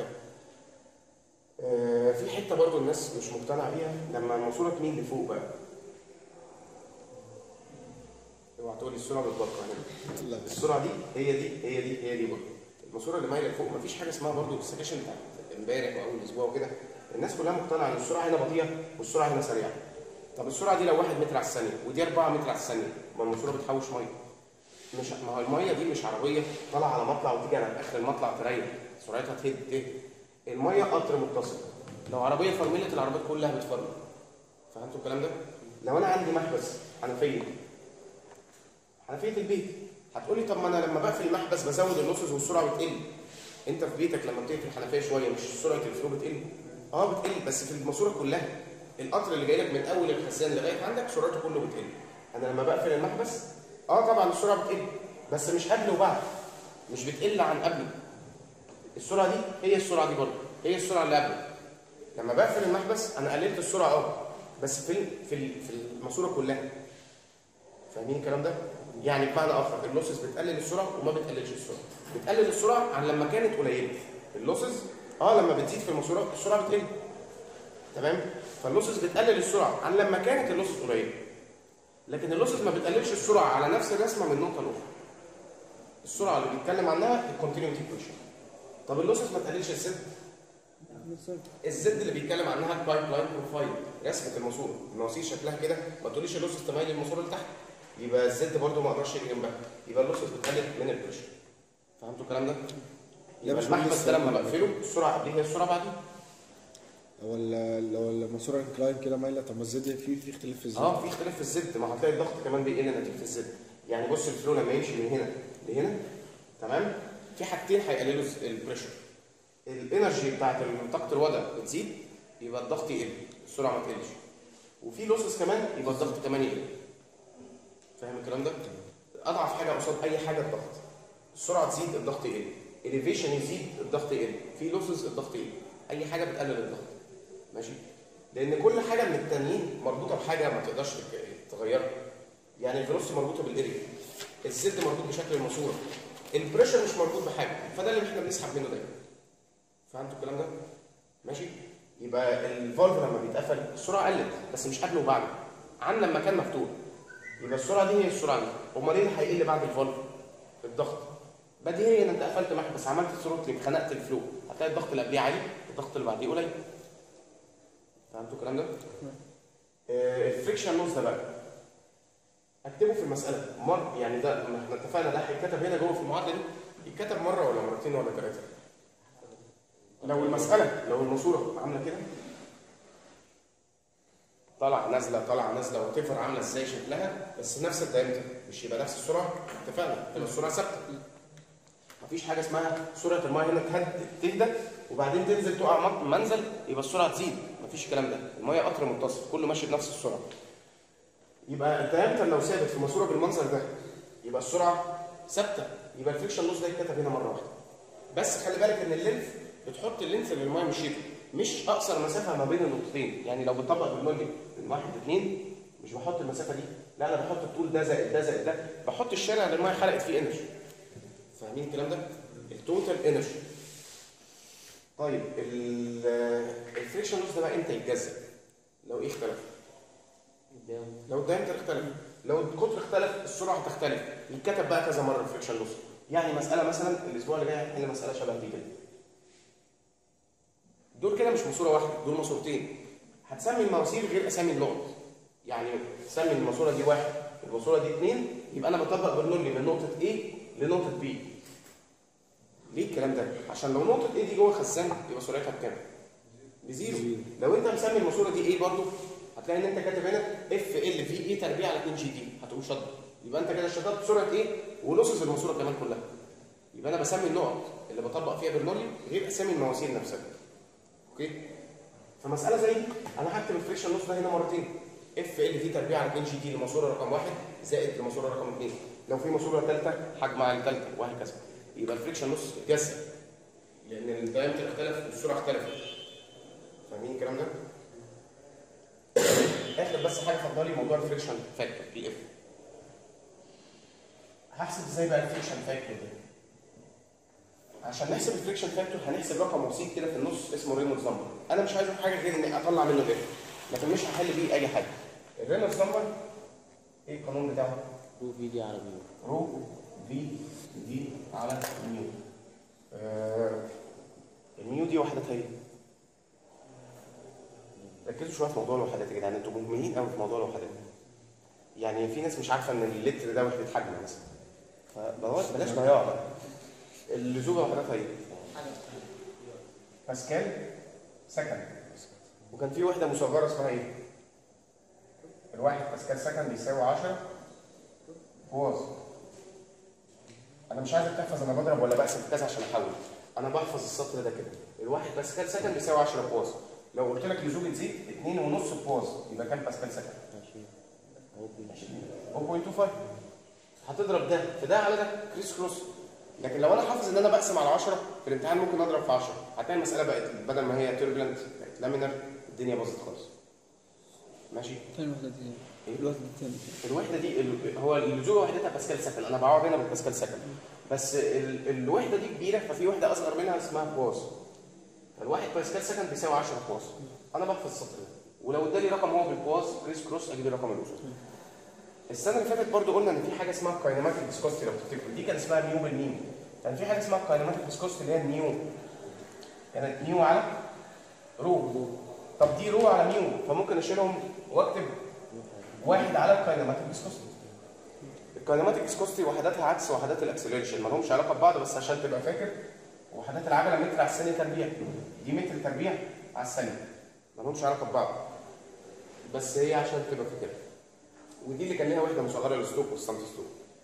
آه، في حته برضو الناس مش مقتنعه بيها لما الماسوره تميل لفوق بقى اوعى تقول لي السرعه بتبطئ هنا لا السرعه دي هي دي هي دي هي دي برضه الماسوره اللي مايله لفوق مفيش حاجه اسمها برضه السكشن بتاعت امبارح او اول اسبوع وكده الناس كلها مقتنعه ان السرعه هنا بطيئه والسرعه هنا سريعه طب السرعه دي لو 1 متر على الثانيه ودي 4 متر على الثانيه ما الماسوره بتحوش ميه مش ما هو الميه دي مش عربيه طالعه على مطلع وتيجي على اخر المطلع تريح سرعتها تهد تهد الميه قطر متصل لو عربيه فرملت العربيات كلها بتفرمل فهمتوا الكلام ده؟ لو انا عندي محبس حنفيه حنفيه البيت هتقولي طب ما انا لما بقفل المحبس بزود اللوسز والسرعه بتقل انت في بيتك لما بتقفل الحنفيه شويه مش سرعه الفلو بتقل اه بتقل بس في الماسوره كلها القطر اللي جاي لك من اول الخزان لغايه عندك سرعته كله بتقل انا لما بقفل المحبس اه طبعا السرعه بتقل بس مش قبل وبعد مش بتقل عن قبل السرعه دي هي السرعه دي برضه هي السرعه اللي قبل لما بقفل المحبس انا قللت السرعه اه بس في ال- في ال- في الماسوره كلها فاهمين الكلام ده يعني بمعنى اخر اللوسز بتقلل السرعه وما بتقللش السرعه بتقلل السرعه عن لما كانت قليله اللوسز اه لما بتزيد في الماسوره السرعه بتقل تمام فاللوسز بتقلل السرعه عن لما كانت اللوسز قليله لكن اللوسز ما بتقللش السرعه على نفس الرسمه من نقطه لاخرى السرعه اللي بيتكلم عنها الكونتينيوتي ايكويشن طب اللوسز ما تقللش الزد الزد اللي بيتكلم عنها البايب لاين بروفايل رسمه الماسوره المواسير شكلها كده ما تقوليش اللوسز تميل الماسوره لتحت يبقى الزد برده ما اقدرش اجي جنبها يبقى اللوسز بتقلل من البريشر فهمتوا الكلام ده؟ يبقى مش المحبس ده لما لسه- بقفله السرعه قبليه هي السرعه بعديه هو ال- لو الماسوره انكلاين كده مايله طب ما الزد في في اختلاف في الزد اه في اختلاف في الزد ما هتلاقي الضغط كمان بيقل نتيجه الزد يعني بص الفلو لما يمشي من هنا لهنا تمام في حاجتين هيقللوا الز- البريشر الانرجي بتاعت طاقه الوضع بتزيد يبقى الضغط يقل السرعه ما تقلش وفي لوسز كمان يبقى الضغط كمان يقل فاهم الكلام ده اضعف حاجه قصاد اي حاجه الضغط السرعه تزيد الضغط يقل اليفيشن يزيد الضغط يقل في لوسز الضغط يقل اي حاجه بتقلل الضغط ماشي لان كل حاجه من التانيين مربوطه بحاجه ما تقدرش تك- تغيرها يعني الفيلوسيتي مربوطه بالاريا الزد مربوط بشكل الماسوره البريشر مش مربوط بحاجه فده اللي احنا بنسحب منه دايما فهمتوا الكلام ده ماشي يبقى الفالف لما بيتقفل السرعه قلت بس مش قبل وبعد عن لما كان مفتوح يبقى السرعه دي هي السرعه دي امال ايه اللي هيقل بعد الفالف الضغط بديهيا ان انت قفلت محبس عملت ثروتلينج خنقت الفلو هتلاقي الضغط اللي قبليه عالي الضغط اللي بعديه قليل فهمتوا الكلام ده؟ آه، الفريكشن لوس ده بقى اكتبه في المساله مر يعني ده ما احنا اتفقنا ده هيتكتب هنا جوه في المعادله دي يتكتب مره ولا مرتين ولا ثلاثه لو المساله لو الماسوره عامله كده طالعه نازله طالعه نازله وتفر عامله ازاي شكلها بس نفس الدايمتر مش يبقى نفس السرعه اتفقنا تبقى السرعه ثابته مفيش حاجه اسمها سرعه الماء هنا تهد تهدى وبعدين تنزل تقع مط- منزل يبقى السرعه تزيد مفيش الكلام ده الماء قطر متصل كله ماشي بنفس السرعه يبقى الدايمتر لو ثابت في ماسوره بالمنظر ده يبقى السرعه ثابته يبقى الفريكشن لوس ده يتكتب هنا مره واحده بس خلي بالك ان اللينث بتحط اللينث اللي الماء مشيته مش اقصر مسافه ما بين النقطتين يعني لو بتطبق بالملي من واحد لاثنين مش بحط المسافه دي لا انا بحط الطول ده زائد ده زائد ده بحط الشارع اللي الماء خلقت فيه انرجي فاهمين الكلام ده؟ التوتال انرجي طيب ال- الفريكشن لوس ده بقى امتى يتجزأ؟ لو ايه اختلف؟ لو الدايمتر اختلف لو القطر اختلف السرعه هتختلف يتكتب بقى كذا مره الفريكشن لوس يعني مساله مثلا الاسبوع اللي جاي هنحل مساله شبه دي كده دول كده مش ماسوره واحده دول ماسورتين هتسمي المواسير غير اسامي النقط يعني تسمي الماسوره دي واحد الماسوره دي اثنين يبقى انا بطبق برنولي من نقطه A لنقطه B ليه الكلام ده؟ عشان لو نقطه A دي جوه خزان يبقى سرعتها بكام؟ بزيرو لو انت مسمي الماسوره دي ايه برضو هتلاقي ان انت كاتب هنا اف ال في اي تربيع على 2 جي دي هتقوم شطب يبقى انت كده شطبت سرعه ايه ولوسز الماسوره كمان كلها يبقى انا بسمي النقط اللي بطبق فيها برنولي غير اسامي المواسير نفسها اوكي فمساله زي دي انا هكتب الفريكشن لوس ده هنا مرتين اف ال في تربيع على 2 جي دي لماسوره رقم واحد زائد لماسوره رقم اثنين لو في ماسوره ثالثه حجمها الثالثه وهكذا يبقى الفريكشن لوس اتجزأ لان الدايمتر اختلف والسرعه اختلفت فاهمين الكلام ده؟ اخر بس حاجه اتفضلي موضوع الفريكشن فاكتور بي اف هحسب ازاي بقى الفريكشن فاكتور ده؟ عشان نحسب الفريكشن فاكتور هنحسب رقم بسيط كده في النص اسمه رينولدز نمبر انا مش عايز حاجه غير اني اطلع منه الاف لكن مش هحل بيه اي حاجه الرينولدز نمبر ايه القانون بتاعه؟ رو في دي على بيو رو في دي على ميو آه الميو دي وحدتها ايه؟ ركزوا شويه في موضوع الوحدات يا جدعان انتوا مهملين قوي في موضوع الوحدات يعني في ناس مش عارفه ان اللتر ده وحده حجم مثلا فبلاش بلاش ضياع بقى اللزوجه وحداتها ايه؟ باسكال سكند وكان في وحده مصغره اسمها ايه؟ الواحد باسكال سكند بيساوي 10 بواز انا مش عايزك تحفظ انا بضرب ولا بقسم كذا عشان احول انا بحفظ السطر ده كده الواحد باسكال سكند بيساوي 10 بواز لو قلت لك لزوجة زيت 2 ونص بواز يبقى كام باسكال سكند؟ 0.25 هتضرب ده في ده على ده كريس كروس لكن لو انا حافظ ان انا بقسم على 10 في الامتحان ممكن اضرب في 10 هتلاقي المساله بقت بدل ما هي توربلنت بقت لامينر الدنيا باظت خالص ماشي تاني واحدة دي إيه؟ الوحدة التانية الوحده دي ال- هو اللزوجه وحدتها باسكال سكند انا بقعد هنا بالباسكال سكند بس ال- الوحده دي كبيره ففي وحده اصغر منها اسمها بواز الواحد باسكال سكند بيساوي 10 بواز انا بحفظ السطر ده ولو ادالي رقم هو بالبواز كريس كروس اجيب الرقم اللي قصاده السنه اللي فاتت برضو قلنا ان في حاجه اسمها كاينماتيك فيسكوستي لو تفتكروا دي كان اسمها نيو بالميم كان في حاجه اسمها كاينماتيك فيسكوستي اللي هي النيو كانت نيو على رو طب دي رو على نيو فممكن اشيلهم واكتب واحد على الكاينماتيك فيسكوستي الكاينماتيك فيسكوستي وحداتها عكس وحدات الاكسلريشن ما لهمش علاقه ببعض بس عشان تبقى فاكر وحدات العجله متر على الثانيه تربيع دي متر تربيع على الثانيه ما لهمش علاقه ببعض بس هي عشان تبقى فاكرها ودي اللي كان ليها وحده مصغره للستوك والسانت ستوك.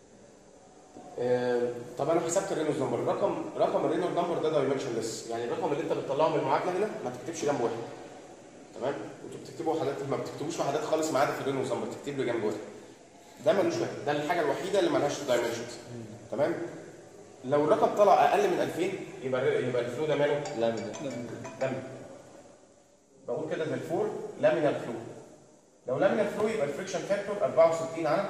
آه، طب انا حسبت الرينولد نمبر رقم رقم الرينولد نمبر ده دايمنشن ليس يعني الرقم اللي انت بتطلعه من المعادله هنا ما تكتبش جنبه واحد تمام انتوا بتكتبوا وحدات ما بتكتبوش وحدات خالص ما عدا في الرينولد نمبر تكتب له جنب واحد ده ملوش واحد ده الحاجه الوحيده اللي ملهاش دايمنشنز تمام لو الرقم طلع اقل من 2000 يبقى يبقى الفلو ده ماله لامينر دم بقول كده زي الفور لامينال فلو لو لامينال فلو يبقى الفريكشن فاكتور 64 على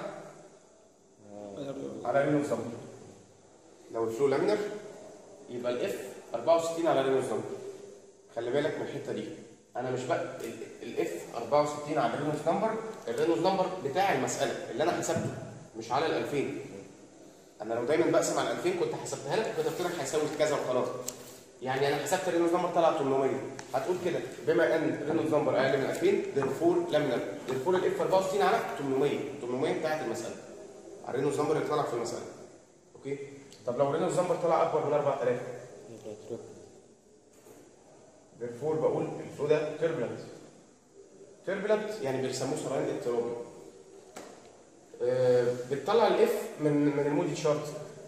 على رينولدز نمبر لو الفلو لامينر يبقى الاف 64 على رينولدز نمبر خلي بالك من الحته دي انا مش بقى الاف 64 على الرينولدز نمبر الرينولدز نمبر بتاع المساله اللي انا حسبته مش على ال 2000 انا لو دايما بقسم على 2000 كنت حسبتها لك كنت قلت لك هيساوي كذا وخلاص يعني انا حسبت الرينولدز نمبر طلع 800 هتقول كده بما ان الرينولدز نمبر اقل من 2000 ديرفور لامينر ديرفور الاف 64 على 800 800 بتاعت المساله على الرينولدز نمبر اللي طلع في المساله اوكي طب لو الرينولدز نمبر طلع اكبر من 4000 ديرفور بقول الفلو ده تربلنت تربلنت يعني بيسموه سرعان اضطرابي آه، بتطلع الاف من من المودي تشارت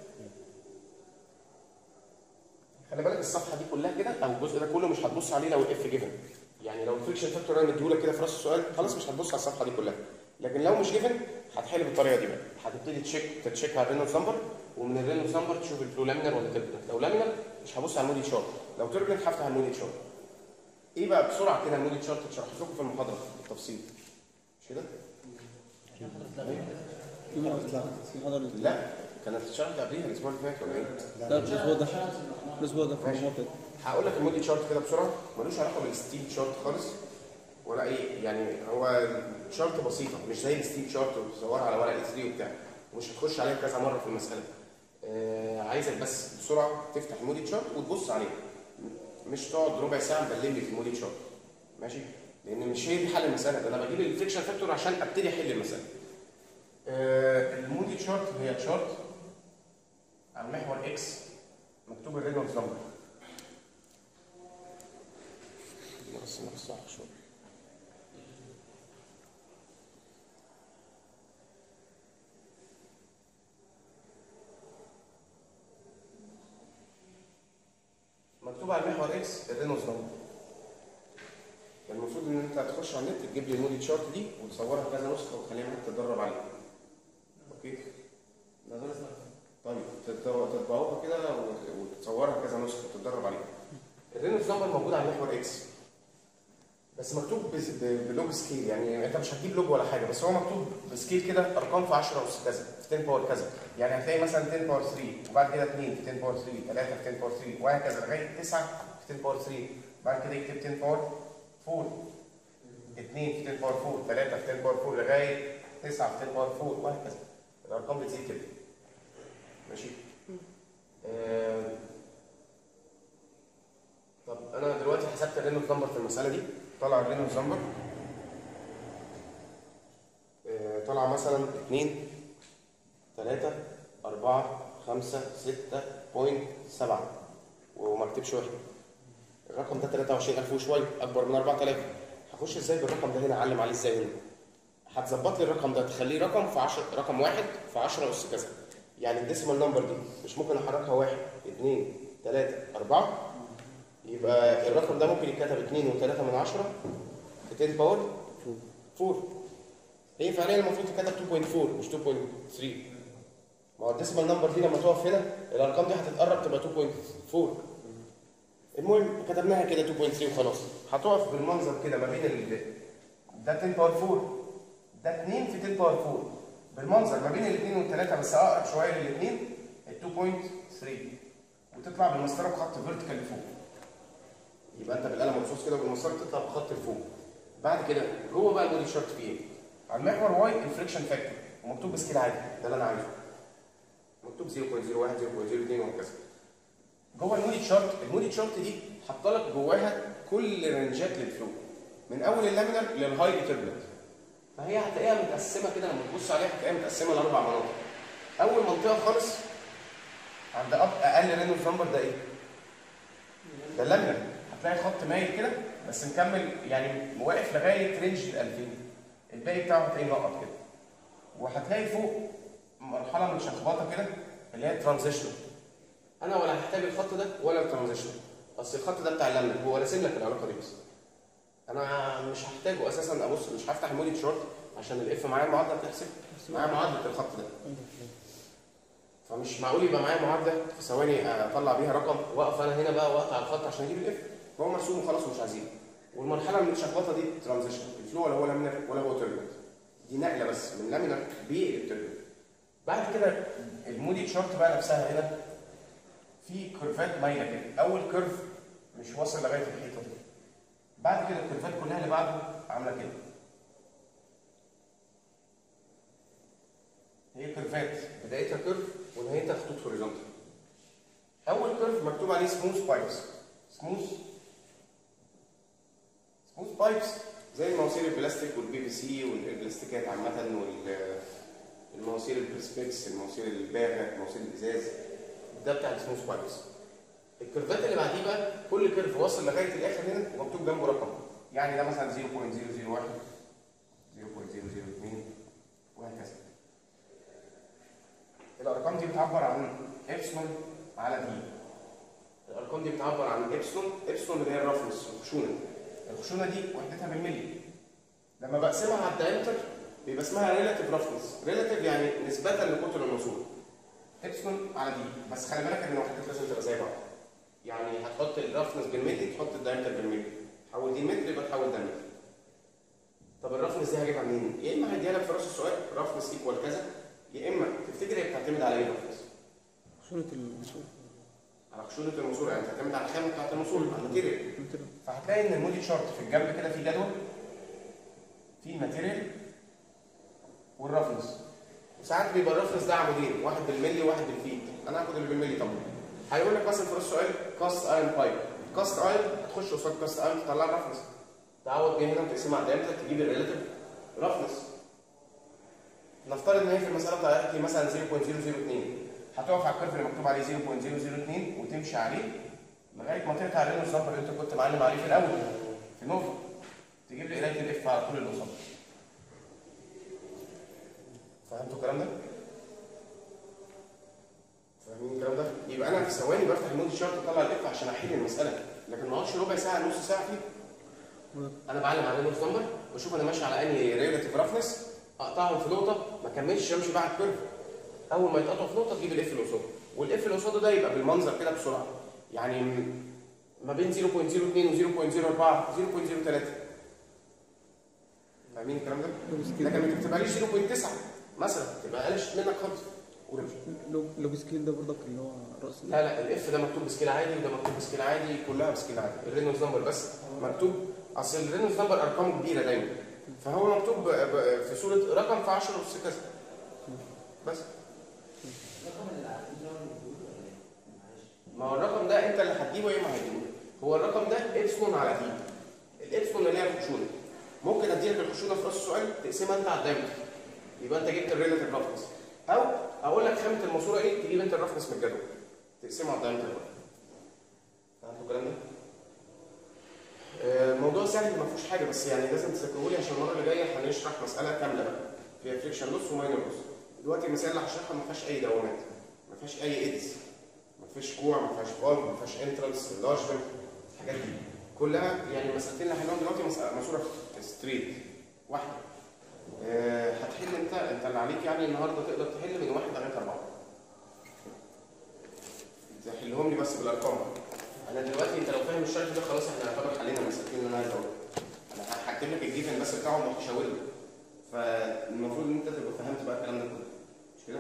خلي بالك الصفحه دي كلها كده او الجزء ده كله مش هتبص عليه لو الاف جيفن يعني لو الفريكشن فاكتور انا مديهولك كده في راس السؤال خلاص مش هتبص على الصفحه دي كلها لكن لو مش جيفن هتحل بالطريقه دي بقى هتبتدي تشيك تتشيك على الرينولدز نمبر ومن الرينولدز نمبر تشوف الفلو لامينر ولا تربلنت لو لامينر مش هبص على المودي تشارت لو تربلنت هفتح المودي تشارت ايه بقى بسرعه كده المودي تشارت اتشرحت لكم في المحاضره بالتفصيل مش كده؟ في محاضرة في محاضرة لا كانت اتشرحت قبليها الاسبوع اللي فات ولا ايه؟ لا الأسبوع ده الأسبوع ده في ماشي. الموقع هقول لك المودي تشارت كده بسرعه ملوش علاقه بالستيل تشارت خالص ولا اي يعني هو شارت بسيطه مش زي الستيل تشارت وتصورها على ورق اي 3 وبتاع ومش هتخش عليها كذا مره في المساله آه عايزك بس بسرعه تفتح المودي تشارت وتبص عليه مش تقعد ربع ساعه مبلم لي في المودي تشارت ماشي لان مش هي دي حل المساله ده انا بجيب الفريكشن فاكتور عشان ابتدي احل المساله آه المودي تشارت هي تشارت على محور اكس مكتوب الرينولدز نمبر بس نفسها شوية مكتوب على المحور اكس الرينولدز نمبر المفروض ان انت هتخش على النت تجيب لي المودي تشارت دي وتصورها في كذا نسخه وتخليها معاك تتدرب عليها اوكي طيب تتدو- تطبعوها كده وت- وتصورها كذا نسخه وتتدرب عليها الرينولدز نمبر موجود على محور اكس بس مكتوب بس- ب- بلوج سكيل يعني انت مش هتجيب لوج ولا حاجه بس هو مكتوب بسكيل كده ارقام في 10 اس كذا في 10 باور كذا يعني هتلاقي مثلا 10 باور 3 وبعد كده 2 في 10 باور 3 3 في 10 باور 3 وهكذا لغايه 9 في 10 باور 3 بعد كده يكتب 10 باور 4 2 في 10 باور 4 3 في 10 باور 4 لغايه 9 في 10 باور 4 وهكذا الارقام بتزيد كده ماشي آه، طب انا دلوقتي حسبت الرينولد نمبر في المساله دي طلع الرينولدز نمبر آه، طلع مثلا 2 3 4 5 6 بوينت 7 وما كتبش واحد الرقم ده 23000 وشويه اكبر من 4000 هخش ازاي بالرقم ده هنا اعلم عليه ازاي هنا هتظبط لي الرقم ده تخليه رقم في 10 رقم واحد في 10 اس كذا يعني الديسيمال نمبر دي مش ممكن احركها واحد اثنين ثلاثة أربعة يبقى الرقم ده ممكن يتكتب 2 و3 من 10 في 10 باور 4 هي فعليا المفروض تتكتب 2.4 مش 2.3 ما هو الديسيمال نمبر دي لما تقف هنا الارقام دي هتتقرب تبقى 2.4 المهم كتبناها كده 2.3 وخلاص هتقف بالمنظر كده ما بين ال ده 10 باور 4 ده 2 في 10 باور 4 بالمنظر ما بين الاثنين والثلاثه بس اقرب شويه للاثنين ال 2.3 وتطلع بالمسطره بخط فيرتيكال لفوق يبقى انت بالقلم الرصاص كده بالمسطره تطلع بخط لفوق بعد كده جوه بقى الموديل شارت فيه ايه؟ على المحور واي الفريكشن فاكتور ومكتوب بسكيل عادي ده اللي انا عايزه مكتوب 0.01 0.02 وهكذا جوه المودي تشارت المودي تشارت دي حاطه لك جواها كل رنجات للفلو من اول اللامينر للهاي تربلت فهي هتلاقيها متقسمه كده لما تبص عليها هتلاقيها متقسمه لاربع مناطق اول منطقه خالص عند أب اقل رينولدز نمبر ده ايه؟ ده اللامينر هتلاقي خط مايل كده بس مكمل يعني واقف لغايه رينج ال 2000 الباقي بتاعه هتلاقيه نقط كده وهتلاقي فوق مرحله متشخبطه كده اللي هي ترانزيشن انا ولا هحتاج الخط ده ولا الترانزيشن اصل الخط ده بتاع اللمن هو راسم لك العلاقه دي بس انا مش هحتاجه اساسا ابص مش هفتح المودي شورت عشان الاف معايا معادله تحسب معايا معادله الخط ده فمش معقول يبقى معايا معادله في ثواني اطلع بيها رقم واقف انا هنا بقى واقطع الخط عشان اجيب الاف هو مرسوم وخلاص ومش عايزينه والمرحله المتشخبطه دي ترانزيشن الفلو ولا هو لامينر ولا هو تربلنت دي نقله بس من لامينر بيقلب تربلنت بعد كده المودي شورت بقى نفسها هنا في كيرفات مايله كده اول كيرف مش واصل لغايه الحيطه دي بعد كده الكيرفات كلها اللي بعده عامله كده هي كيرفات بدايتها كيرف ونهايتها خطوط هوريزونتال اول كيرف مكتوب عليه سموث بايبس سموث سموث بايبس زي مواسير البلاستيك والبي في سي والبلاستيكات عامه والمواسير البرسبكس المواسير الباغه مواسير الازاز ده بتاع السموث بايبس الكيرفات اللي بعديه بقى كل كيرف واصل لغايه الاخر هنا ومكتوب جنبه رقم يعني ده مثلا 0.001 0.002 وهكذا الارقام دي بتعبر عن ابسلون على دي الارقام دي بتعبر عن ابسلون ابسلون اللي هي الرفنس الخشونه الخشونه دي وحدتها بالملي لما بقسمها على الدايمتر بيبقى اسمها ريلاتيف رفنس ريلاتيف يعني نسبه لقطر الماسوره ابسلون على دي بس خلي بالك ان الوحدات لازم تبقى زي بعض يعني هتحط الرفنس بالملي تحط الدايمتر بالملي حول دي متر يبقى تحول ده متر طب الرفنس دي هجيبها منين؟ يا اما هديها لك في راس السؤال رفنس ايكوال كذا يا اما تفتكر هي بتعتمد على ايه الرفنس؟ خشونة المسؤول على خشونه الماسوره يعني بتعتمد على الخامه بتاعت الماسوره على الماتيريال فهتلاقي ان المودي شارت في الجنب كده في جدول في الماتيريال والرفنس وساعات بيبقى الرفنس ده عمودين واحد بالملي وواحد بالفيت انا هاخد اللي بالملي طبعا هيقول لك مثلا في راس السؤال كاست ايرون بايب كاست ايرون هتخش قصاد كاست ايرون تطلع الرفنس تعوض بيها هنا وتقسمها على الدايمتر تجيب الريلاتيف رفنس نفترض ان هي في المساله بتاعتك لي مثلا 0.002 هتقف على الكيرف اللي مكتوب عليه 0.002 وتمشي عليه لغايه ما تقطع الرينولدز نمبر اللي انت كنت معلم عليه في الاول في نوفا تجيب لي قرايه الاف على طول اللي قصاده فهمتوا الكلام ده؟ فاهمين الكلام ده؟ يبقى انا في ثواني بفتح المودي شارت اطلع الاف عشان احل المساله لكن ما اقعدش ربع ساعه نص ساعه فيه انا بعلم على النص نمبر واشوف انا ماشي على انهي ريلاتيف رفنس اقطعهم في نقطه ما كملش امشي بقى على الكيرف اول ما يتقطعوا في نقطه تجيب الاف اللي قصاده والاف اللي قصاده ده يبقى بالمنظر كده بسرعه يعني م- ما بين 0.02 و 0.04 0.03 فاهمين الكلام ده؟ لكن ما تكتبهاليش 0.9 مثلا تبقى قلشت منك خالص قول يا باشا. لو لو سكيل ده برضك اللي هو رأس لا لا الاف ده مكتوب بسكيل عادي وده مكتوب بسكيل عادي كلها بسكيل عادي الرينولدز نمبر بس مكتوب اصل الرينولدز نمبر ارقامه كبيره دايما فهو مكتوب ب- ب- في صوره رقم في 10 اس كذا بس ما هو الرقم ده انت اللي هتجيبه يا اما هتجيبه هو الرقم ده ابسلون على دي الابسلون اللي هي الخشونه ممكن اديلك الخشونه في راس السؤال تقسمها انت على الدايمتر يبقى انت جبت الريلاتيف رفنس او اقول لك خامه الماسوره ايه تجيب انت الرفنس من الجدول تقسمها على الدايمتر بقى فهمتوا الكلام ده؟ آه، الموضوع سهل ما فيهوش حاجه بس يعني لازم تذاكروه لي عشان المره اللي جايه هنشرح مساله كامله بقى فيها فريكشن لوس وماينر لوس دلوقتي المسائل اللي هشرحها ما فيهاش اي دوامات ما فيهاش اي ايدز ما فيش كوع ما فيهاش فالف ما فيهاش انترنس انلارجمنت الحاجات دي كلها يعني المسألتين اللي هنقولهم دلوقتي مسألة ماسوره ستريت واحده آه، هتحل انت انت اللي عليك يعني النهارده تقدر تحل من واحد لغايه اربعه تحلهم لي بس بالارقام انا دلوقتي انت لو فاهم الشرح ده خلاص احنا يعتبر حلينا المسألتين اللي انا عايز اقولها انا هكتب لك الجيفن بس بتاعهم وهشاور لك فالمفروض ان انت تبقى فهمت بقى الكلام ده كله مش كده؟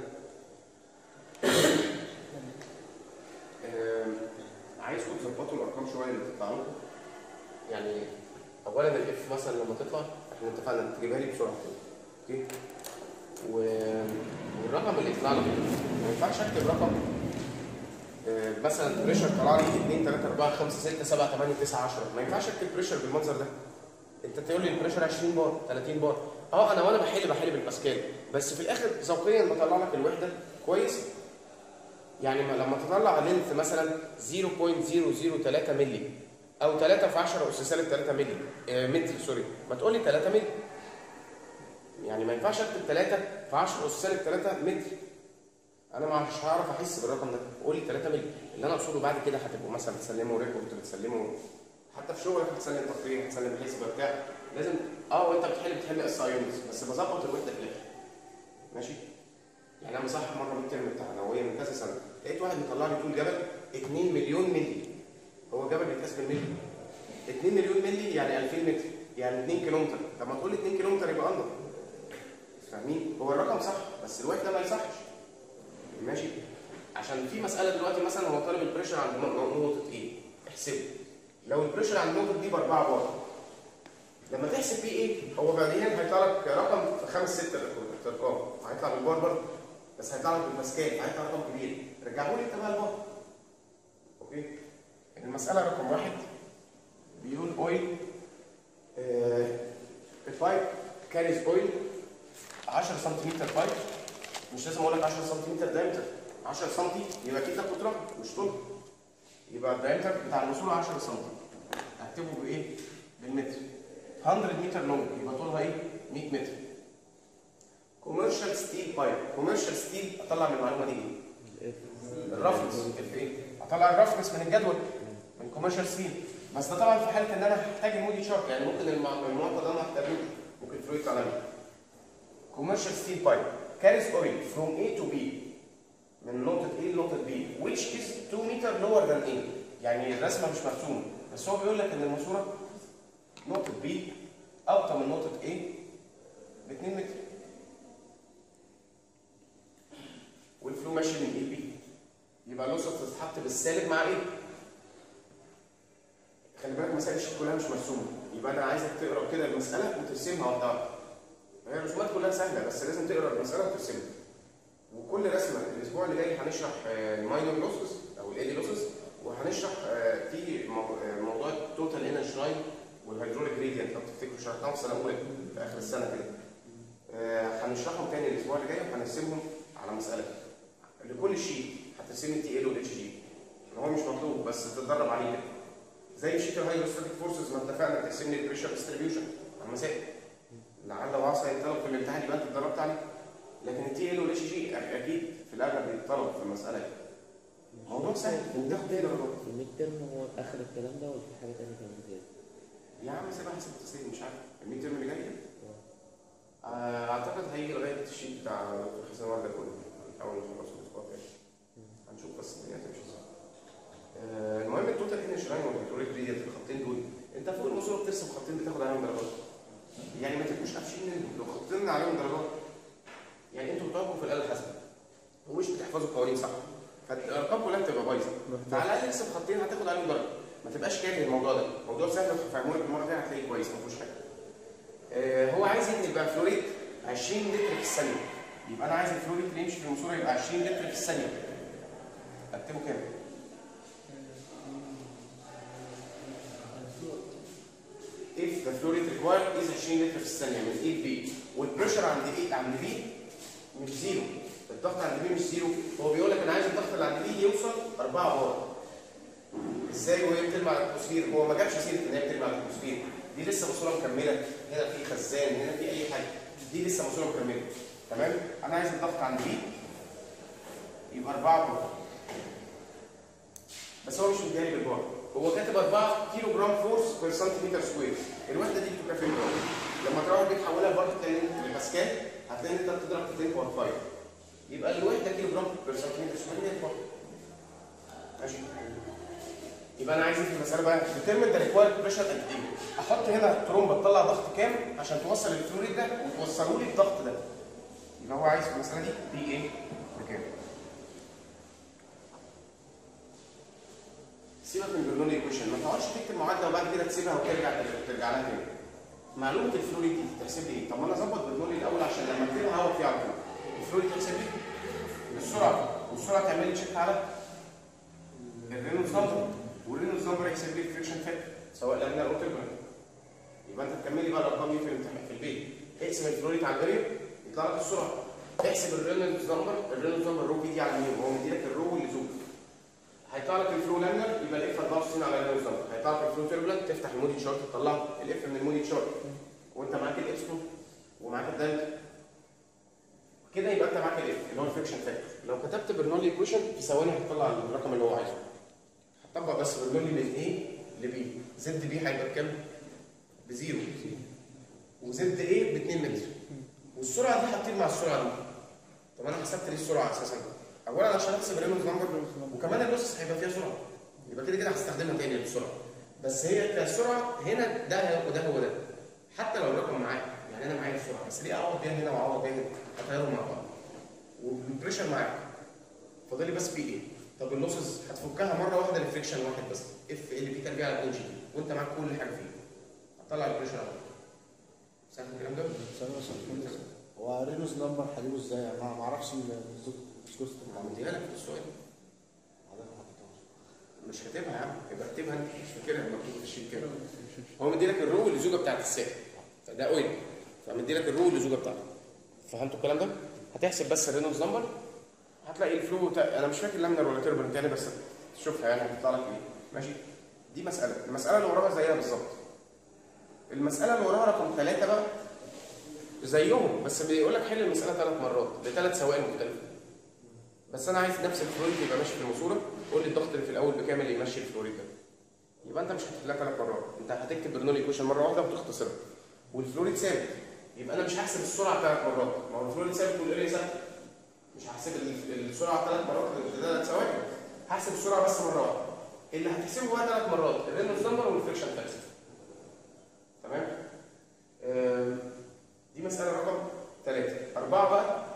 آم، عايزكم تظبطوا الارقام شويه اللي بتطلع لكم يعني اولا الاف مثلا لما تطلع احنا اتفقنا تجيبها لي بسرعه كده اوكي و- والرقم اللي يطلع لك ما ينفعش اكتب رقم آه، مثلا بريشر طلع لي 2 3 4 5 6 7 8 9 10 ما ينفعش اكتب بريشر بالمنظر ده انت تقول لي البريشر 20 بار 30 بار اه انا وانا بحل بحل بالباسكال بس في الاخر ذوقيا بطلع لك الوحده كويس يعني ما- لما تطلع لينث مثلا 0.003 مللي او 3 في 10 اس سالب 3 مللي آه متر سوري ما تقول لي 3 مللي يعني ما ينفعش اكتب 3 في 10 اس سالب 3 متر انا مش هعرف احس بالرقم ده قول لي 3 مللي اللي انا اقصده بعد كده هتبقوا مثلا بتسلموا ريبورت بتسلموا حتى في شغلك هتسلم تقرير هتسلم حسبه بتاع لازم اه وانت بتحل بتحل اس ايونز بس بظبط الوحده في الاخر ماشي يعني انا مصحح مره من الترم بتاع نوويه من كذا سنه لقيت واحد مطلع لي طول جبل 2 مليون ملي هو جبل بيتقاس بالملي 2 مليون ملي يعني 2000 متر يعني 2 كيلومتر طب ما تقول لي 2 كيلومتر يبقى انضف فاهمين هو الرقم صح بس الوحده ما يصحش ماشي عشان في مساله دلوقتي مثلا هو طالب البريشر عند م- م- نقطه ايه احسبه لو البريشر عند النقطه دي ب 4 بار لما تحسب فيه ايه هو بعدين هيطلع لك رقم في خمس ست ارقام هيطلع بالبار برضه بس هيطلع لك بالباسكال هيطلع رقم كبير رجعوا لي انت بقى البار اوكي المساله رقم واحد بيقول اويل البايب كاريز اويل 10 سنتيمتر بايب مش لازم اقول لك 10 سنتيمتر دايمتر 10 سم يبقى اكيد ده قطرها مش طول يبقى الدايمتر بتاع الماسوره 10 سم هكتبه بايه؟ بالمتر 100 متر لونج يبقى طولها ايه؟ 100 متر كوميرشال ستيل بايب كوميرشال ستيل اطلع من المعلومه دي ايه؟ الرفنس اف ايه؟ اطلع الرفنس من الجدول من كوميرشال ستيل بس ده طبعا في حاله ان انا هحتاج المودي شارت يعني ممكن المع- المعطى ده ما احتاجوش ممكن فلويد على commercial steel pipe carries oil from A to B من نقطة A لنقطة B which is 2 meter lower than A يعني الرسمة مش مرسومة بس هو بيقول لك إن الماسورة نقطة B أوطى من نقطة A ب 2 متر والفلو ماشي من A ل B يبقى اللوسة بتتحط بالسالب مع A خلي بالك مسائل الشيت كلها مش مرسومة يبقى أنا عايزك تقرا كده المسألة وترسمها واحدة واحدة هي الرسومات كلها سهله بس لازم تقرا المساله وترسمها وكل رسمه الاسبوع اللي جاي هنشرح الماينور لوسز او الايدي لوسز وهنشرح آه، في مو- آه، موضوع التوتال انرجي لاين والهيدروليك جريدينت لو تفتكروا شرحناهم في سنه اولى في اخر السنه كده آه، هنشرحهم تاني الاسبوع اللي جاي وهنرسمهم على مساله لكل شيء هترسم التي ال والاتش جي هو مش مطلوب بس تتدرب عليه كده زي شيت الهيدروستاتيك فورسز ما اتفقنا ترسم لي البريشر ديستريبيوشن على المسائل لعل وعسى يتطلب في الامتحان يبقى انت اتدربت عليه لكن التي ال والاتش جي اكيد في الاغلب بيتطلب في المساله دي موضوع سهل وبتاخد ايه درجات في الميد ترم هو اخر الكلام ده ولا في حاجه تانية كمان زياده؟ يا عم سيبها حسب التسليم مش عارف الميد ترم اللي جاي آه، اعتقد هيجي لغايه الشيت بتاع دكتور حسين ورده كله اول ما نخلص الاسبوع الجاي هنشوف بس الدنيا هتمشي ازاي آه، المهم التوتال انرجي لاين والهيدروليك جريدينت الخطين دول انت فوق الماسوره بترسم خطين بتاخد عليهم درجات يعني ما تبقوش قافشين منهم لو خطين عليهم درجات يعني انتوا بتقفوا في الاله الحاسبه ومش بتحفظوا القوانين صح فالارقام كلها بتبقى بايظه فعلى الاقل ارسم خطين هتاخد عليهم درجه ما تبقاش كاره الموضوع ده موضوع سهل وهفهمه لك المره الجايه هتلاقيه كويس ما فيهوش حاجه آه، هو عايز ينقل بقى فلوريت 20 لتر في الثانيه يبقى انا عايز الفلوريت اللي يمشي في الماسوره يبقى 20 لتر في الثانيه اكتبه كام ذا فلو ريت ريكوايرد از 20 لتر في الثانيه من 8 بي والبريشر عند ايه عند بي مش زيرو الضغط عند بي مش زيرو هو بيقول لك انا عايز الضغط اللي عند بي يوصل 4 بار ازاي وهي بترمي على الاتموسفير هو ما جابش سيره ان هي بترمي على الاتموسفير دي لسه ماسوره مكمله هنا في خزان هنا في اي حاجه دي لسه ماسوره مكمله تمام انا عايز الضغط عند بي يبقى 4 بار بس هو مش مديها لي بالبار هو كاتب 4 كيلو جرام فورس بير سنتيمتر سكوير الوحده دي بتبقى في الجرام لما تروح البيت تحولها لبار تاني لباسكال هتلاقي ان انت بتضرب في 10.5 يبقى الوحده كيلو جرام بير سنتيمتر سكوير 100 بار ماشي يبقى انا عايز في المساله بقى ديترمين ذا ريكوايرد بريشر قد ايه احط هنا ترومبه تطلع ضغط كام عشان توصل الفلوريد ده وتوصله لي الضغط ده يبقى هو عايز في المساله دي بي ايه بكام سيبك من برنولي ايكويشن ما تقعدش تكتب معادله وبعد كده تسيبها وترجع ترجع لها تاني معلومه الفلوريد دي تحسب لي ايه؟ طب ما انا اظبط برنولي الاول عشان لما اكتبها هقعد فيها على طول الفلوريد تحسب لي السرعه والسرعه تعمل لي تشيك على الرينولدز نمبر والرينولدز نمبر يحسب لي الفريكشن فاكتور سواء لامينار او تربولنت يبقى انت تكملي بقى الارقام دي في الامتحان في البيت اقسم الفلوريد على البرير يطلع لك السرعه احسب الرينولدز نمبر الرينولدز نمبر رو بي دي على مين هو مديلك الرو واللزوم هيطلع لك الفلو لامينر يبقى الاف 64 على الرينولدز نمبر هيطلع لك الفلو تربولنت تفتح المودي شارت تطلع الاف من المودي شارت وانت معاك الابسلون ومعاك الدلتا كده يبقى انت معاك الاف اللي هو الفريكشن فاكتور لو كتبت برنولي ايكويشن في ثواني هتطلع الرقم اللي هو عايزه هتطبق بس برنولي من ايه لبي زد بي هيبقى بكام؟ بزيرو وزد ايه ب 2 متر والسرعه دي هتطير مع السرعه دي طب انا حسبت ليه السرعه اساسا؟ اولا عشان احسب الرينولدز نمبر وكمان اللوسس هيبقى فيها سرعه يبقى كده كده هستخدمها تاني للسرعه بس هي كسرعه هنا ده وده هو ده حتى لو الرقم معايا يعني انا معايا السرعه بس ليه اعوض بيها هنا واعوض بيها هنا هطيرهم مع بعض والبريشر معاك فاضل لي بس بي ايه طب اللوسز هتفكها مره واحده للفريكشن واحد بس اف ال بي ترجع على 2 جي وانت معاك كل حاجه فيه هتطلع البريشر على طول سهل الكلام ده؟ ثانية بس يا باشمهندس. هو رينوس نمبر هجيبه ازاي؟ انا ما اعرفش السكوت مديها لك في السؤال مش كاتبها يا عم يبقى اكتبها انت مش فاكرها مكتوب في الشيت كده هو مدي لك الرو واللزوجه بتاعت السائل ده اويل فمدي لك الرو واللزوجه بتاعته فهمتوا الكلام ده؟ هتحسب بس الرينولدز نمبر هتلاقي الفلو تا... انا مش فاكر لامنر ولا تربن تاني بس تشوفها يعني هتطلع لك ايه ماشي دي مساله المساله اللي وراها زيها بالظبط المساله اللي وراها رقم ثلاثه بقى زيهم بس بيقول لك حل المساله ثلاث مرات لثلاث سوائل مختلفه بس انا عايز نفس الفلوريد يبقى ماشي في الماسوره قول لي الضغط اللي في الاول بكام اللي يمشي الفلوريد ده يبقى انت مش هتحلها ثلاث مرات انت هتكتب برنولي ايكويشن مره واحده وتختصرها والفلوريد ثابت يبقى انا مش هحسب السرعه ثلاث مرات ما هو الفلوريد ثابت والاريا ثابته مش هحسب ال- السرعه ثلاث مرات لثلاث ثواني هحسب السرعه بس مره واحده اللي هتحسبه بقى ثلاث مرات الرينولدز نمبر والفريكشن فاكتور تمام آم، دي مساله رقم ثلاثه اربعه بقى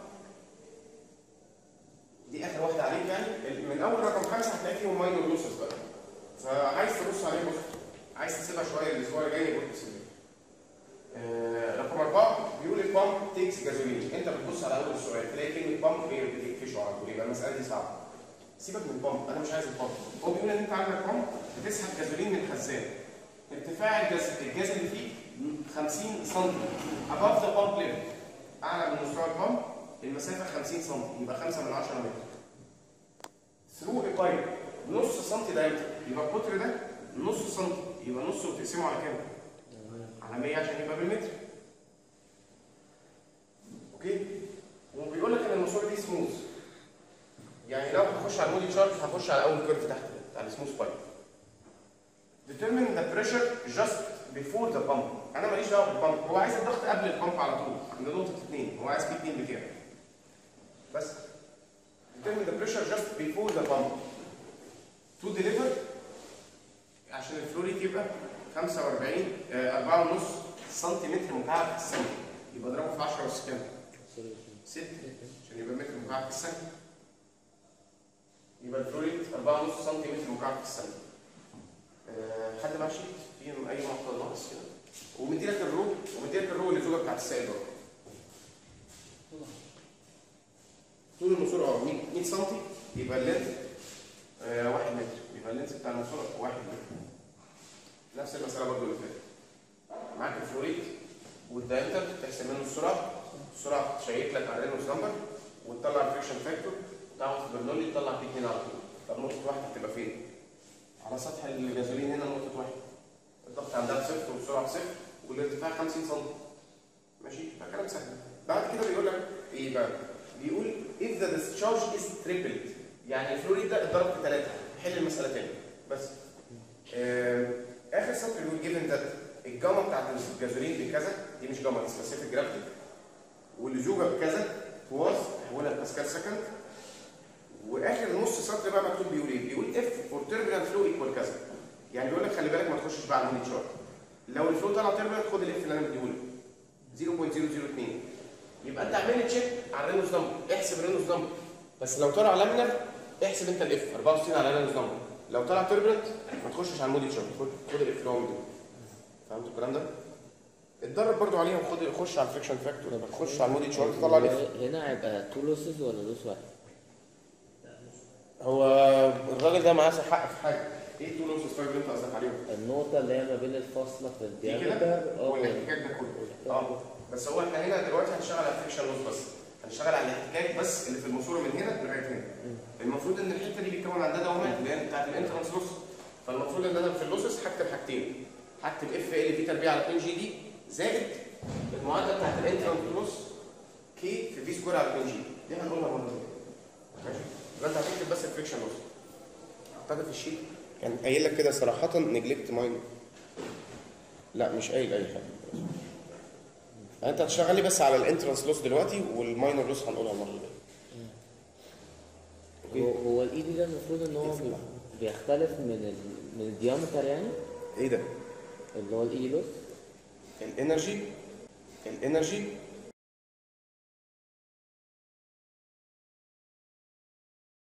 دي اخر واحده عليك يعني من اول رقم خمسه هتلاقي فيهم ماينور لوسز بقى فعايز تبص عليه بص عايز تسيبها شويه الاسبوع الجاي يقول تسيبها آه، رقم أربعة بيقول البامب تيكس جازولين أنت بتبص على أول السؤال تلاقي كلمة بامب هي اللي بتقفشه على طول يبقى المسألة دي صعبة سيبك من البامب أنا مش عايز البامب هو بيقول إن أنت عندك بامب بتسحب جازولين من خزان ارتفاع الجاز الجاز اللي فيه 50 سم above the pump level أعلى من مستوى البامب المسافة 50 سم يبقى 5 من 10 متر ثرو a pipe نص سم دايمتر يبقى القطر ده نص سم يبقى نص وتقسمه على كام؟ على 100 عشان يبقى بالمتر اوكي وبيقول لك ان الماسوره دي سموث يعني لو هخش على المودي شارت هخش على اول كيرف تحت كده على السموث بايب determine the pressure just before the pump انا ماليش دعوه بالبامب هو عايز الضغط قبل البامب على طول عند نقطه 2 هو عايز بي 2 بكام بس determine the pressure just before the pump to deliver عشان الفلوريد يبقى 45 آه، 4.5 سنتيمتر مكعب في الثانية يبقى اضربه في 10 اس كام؟ 6 عشان يبقى متر مكعب في الثانية يبقى الفلوريد 4.5 سنتيمتر مكعب في الثانية آه، حد معاه شيت فيه اي معطل ناقص كده ومديلك الرو ومديلك الرو اللي زوجة بتاعت السائل برضه طول الماسوره اه 100 100 سم يبقى اللينث 1 متر يبقى اللينث بتاع الماسوره 1 متر نفس المساله برضه اللي فاتت معايا والدايمتر تحسب منه السرعه السرعه تشيك لك على الرينولدز نمبر وتطلع الفريكشن فاكتور تعرف في برنولي تطلع بي 2 على طول طب نقطه واحد هتبقى فين؟ على سطح الجازولين هنا نقطه واحد الضغط عندها بصفر والسرعه بصفر والارتفاع 50 سم ماشي فكلام سهل بعد كده بيقول لك ايه بقى؟ بيقول if the discharge is tripled يعني الفلوريد ده اتضرب في ثلاثه حل المساله تاني بس آه، اخر سطر بيقول given that الجاما بتاعت الجازولين بكذا دي مش جاما دي سبيسيفيك جرافيتي واللزوجه بكذا واز حولها لباسكال سكند واخر نص سطر بقى مكتوب بيقول ايه؟ بيقول اف فور تيربulent فلو ايكوال كذا يعني بيقول لك خلي بالك ما تخشش بقى على الموني شارت لو الفلو طلع تيربulent خد الاف اللي انا مديهولك 0.002 يبقى انت اعمل لي تشيك على الرينوس نمبر احسب الرينوس نمبر بس لو طلع لامينر احسب انت الاف 64 على الرينوس نمبر لو طلع تيربulent ما تخشش على المودي شارت خد خد الاف اللي هو مديهولك فهمتوا الكلام ده؟ اتدرب برضو عليها وخد خش على الفريكشن فاكتور لما تخش على المودي شارت طلع الاف هنا هيبقى تو لوسز ولا لوس واحد؟ هو الراجل ده معاه حق في حاجه ايه تو لوسز طيب اللي انت قصدك عليهم؟ النقطة اللي هي ما بين الفاصلة في دي كده الديامتر اه والاحتكاك ده كله اه بس هو احنا هنا دلوقتي هنشتغل على الفريكشن لوس بس هنشتغل على الاحتكاك بس اللي في الماسوره من هنا لغايه هنا المفروض ان الحته دي بيتكون عندها دوامات اللي هي بتاعت الانترنس لوس فالمفروض ان انا في اللوسز هكتب حاجتين هكتب اف ال في تربيع على 2 جي دي زائد المعادله بتاعت الانترنس لوس كي في في سكوير على 2 جي دي هنقولها مره ثانيه ماشي يبقى انت هتكتب بس الفريكشن لوس اعتقد في الشيت كان قايل لك كده صراحه نجلكت ماين لا مش قايل اي حاجه انت هتشتغل لي بس على الانترنس لوس دلوقتي والماينر لوس هنقولها المره اللي جايه هو هو الاي دي ده المفروض ان هو بي- بيختلف من ال... من الديامتر يعني ايه ده اللي هو الاي لوس الانرجي الانرجي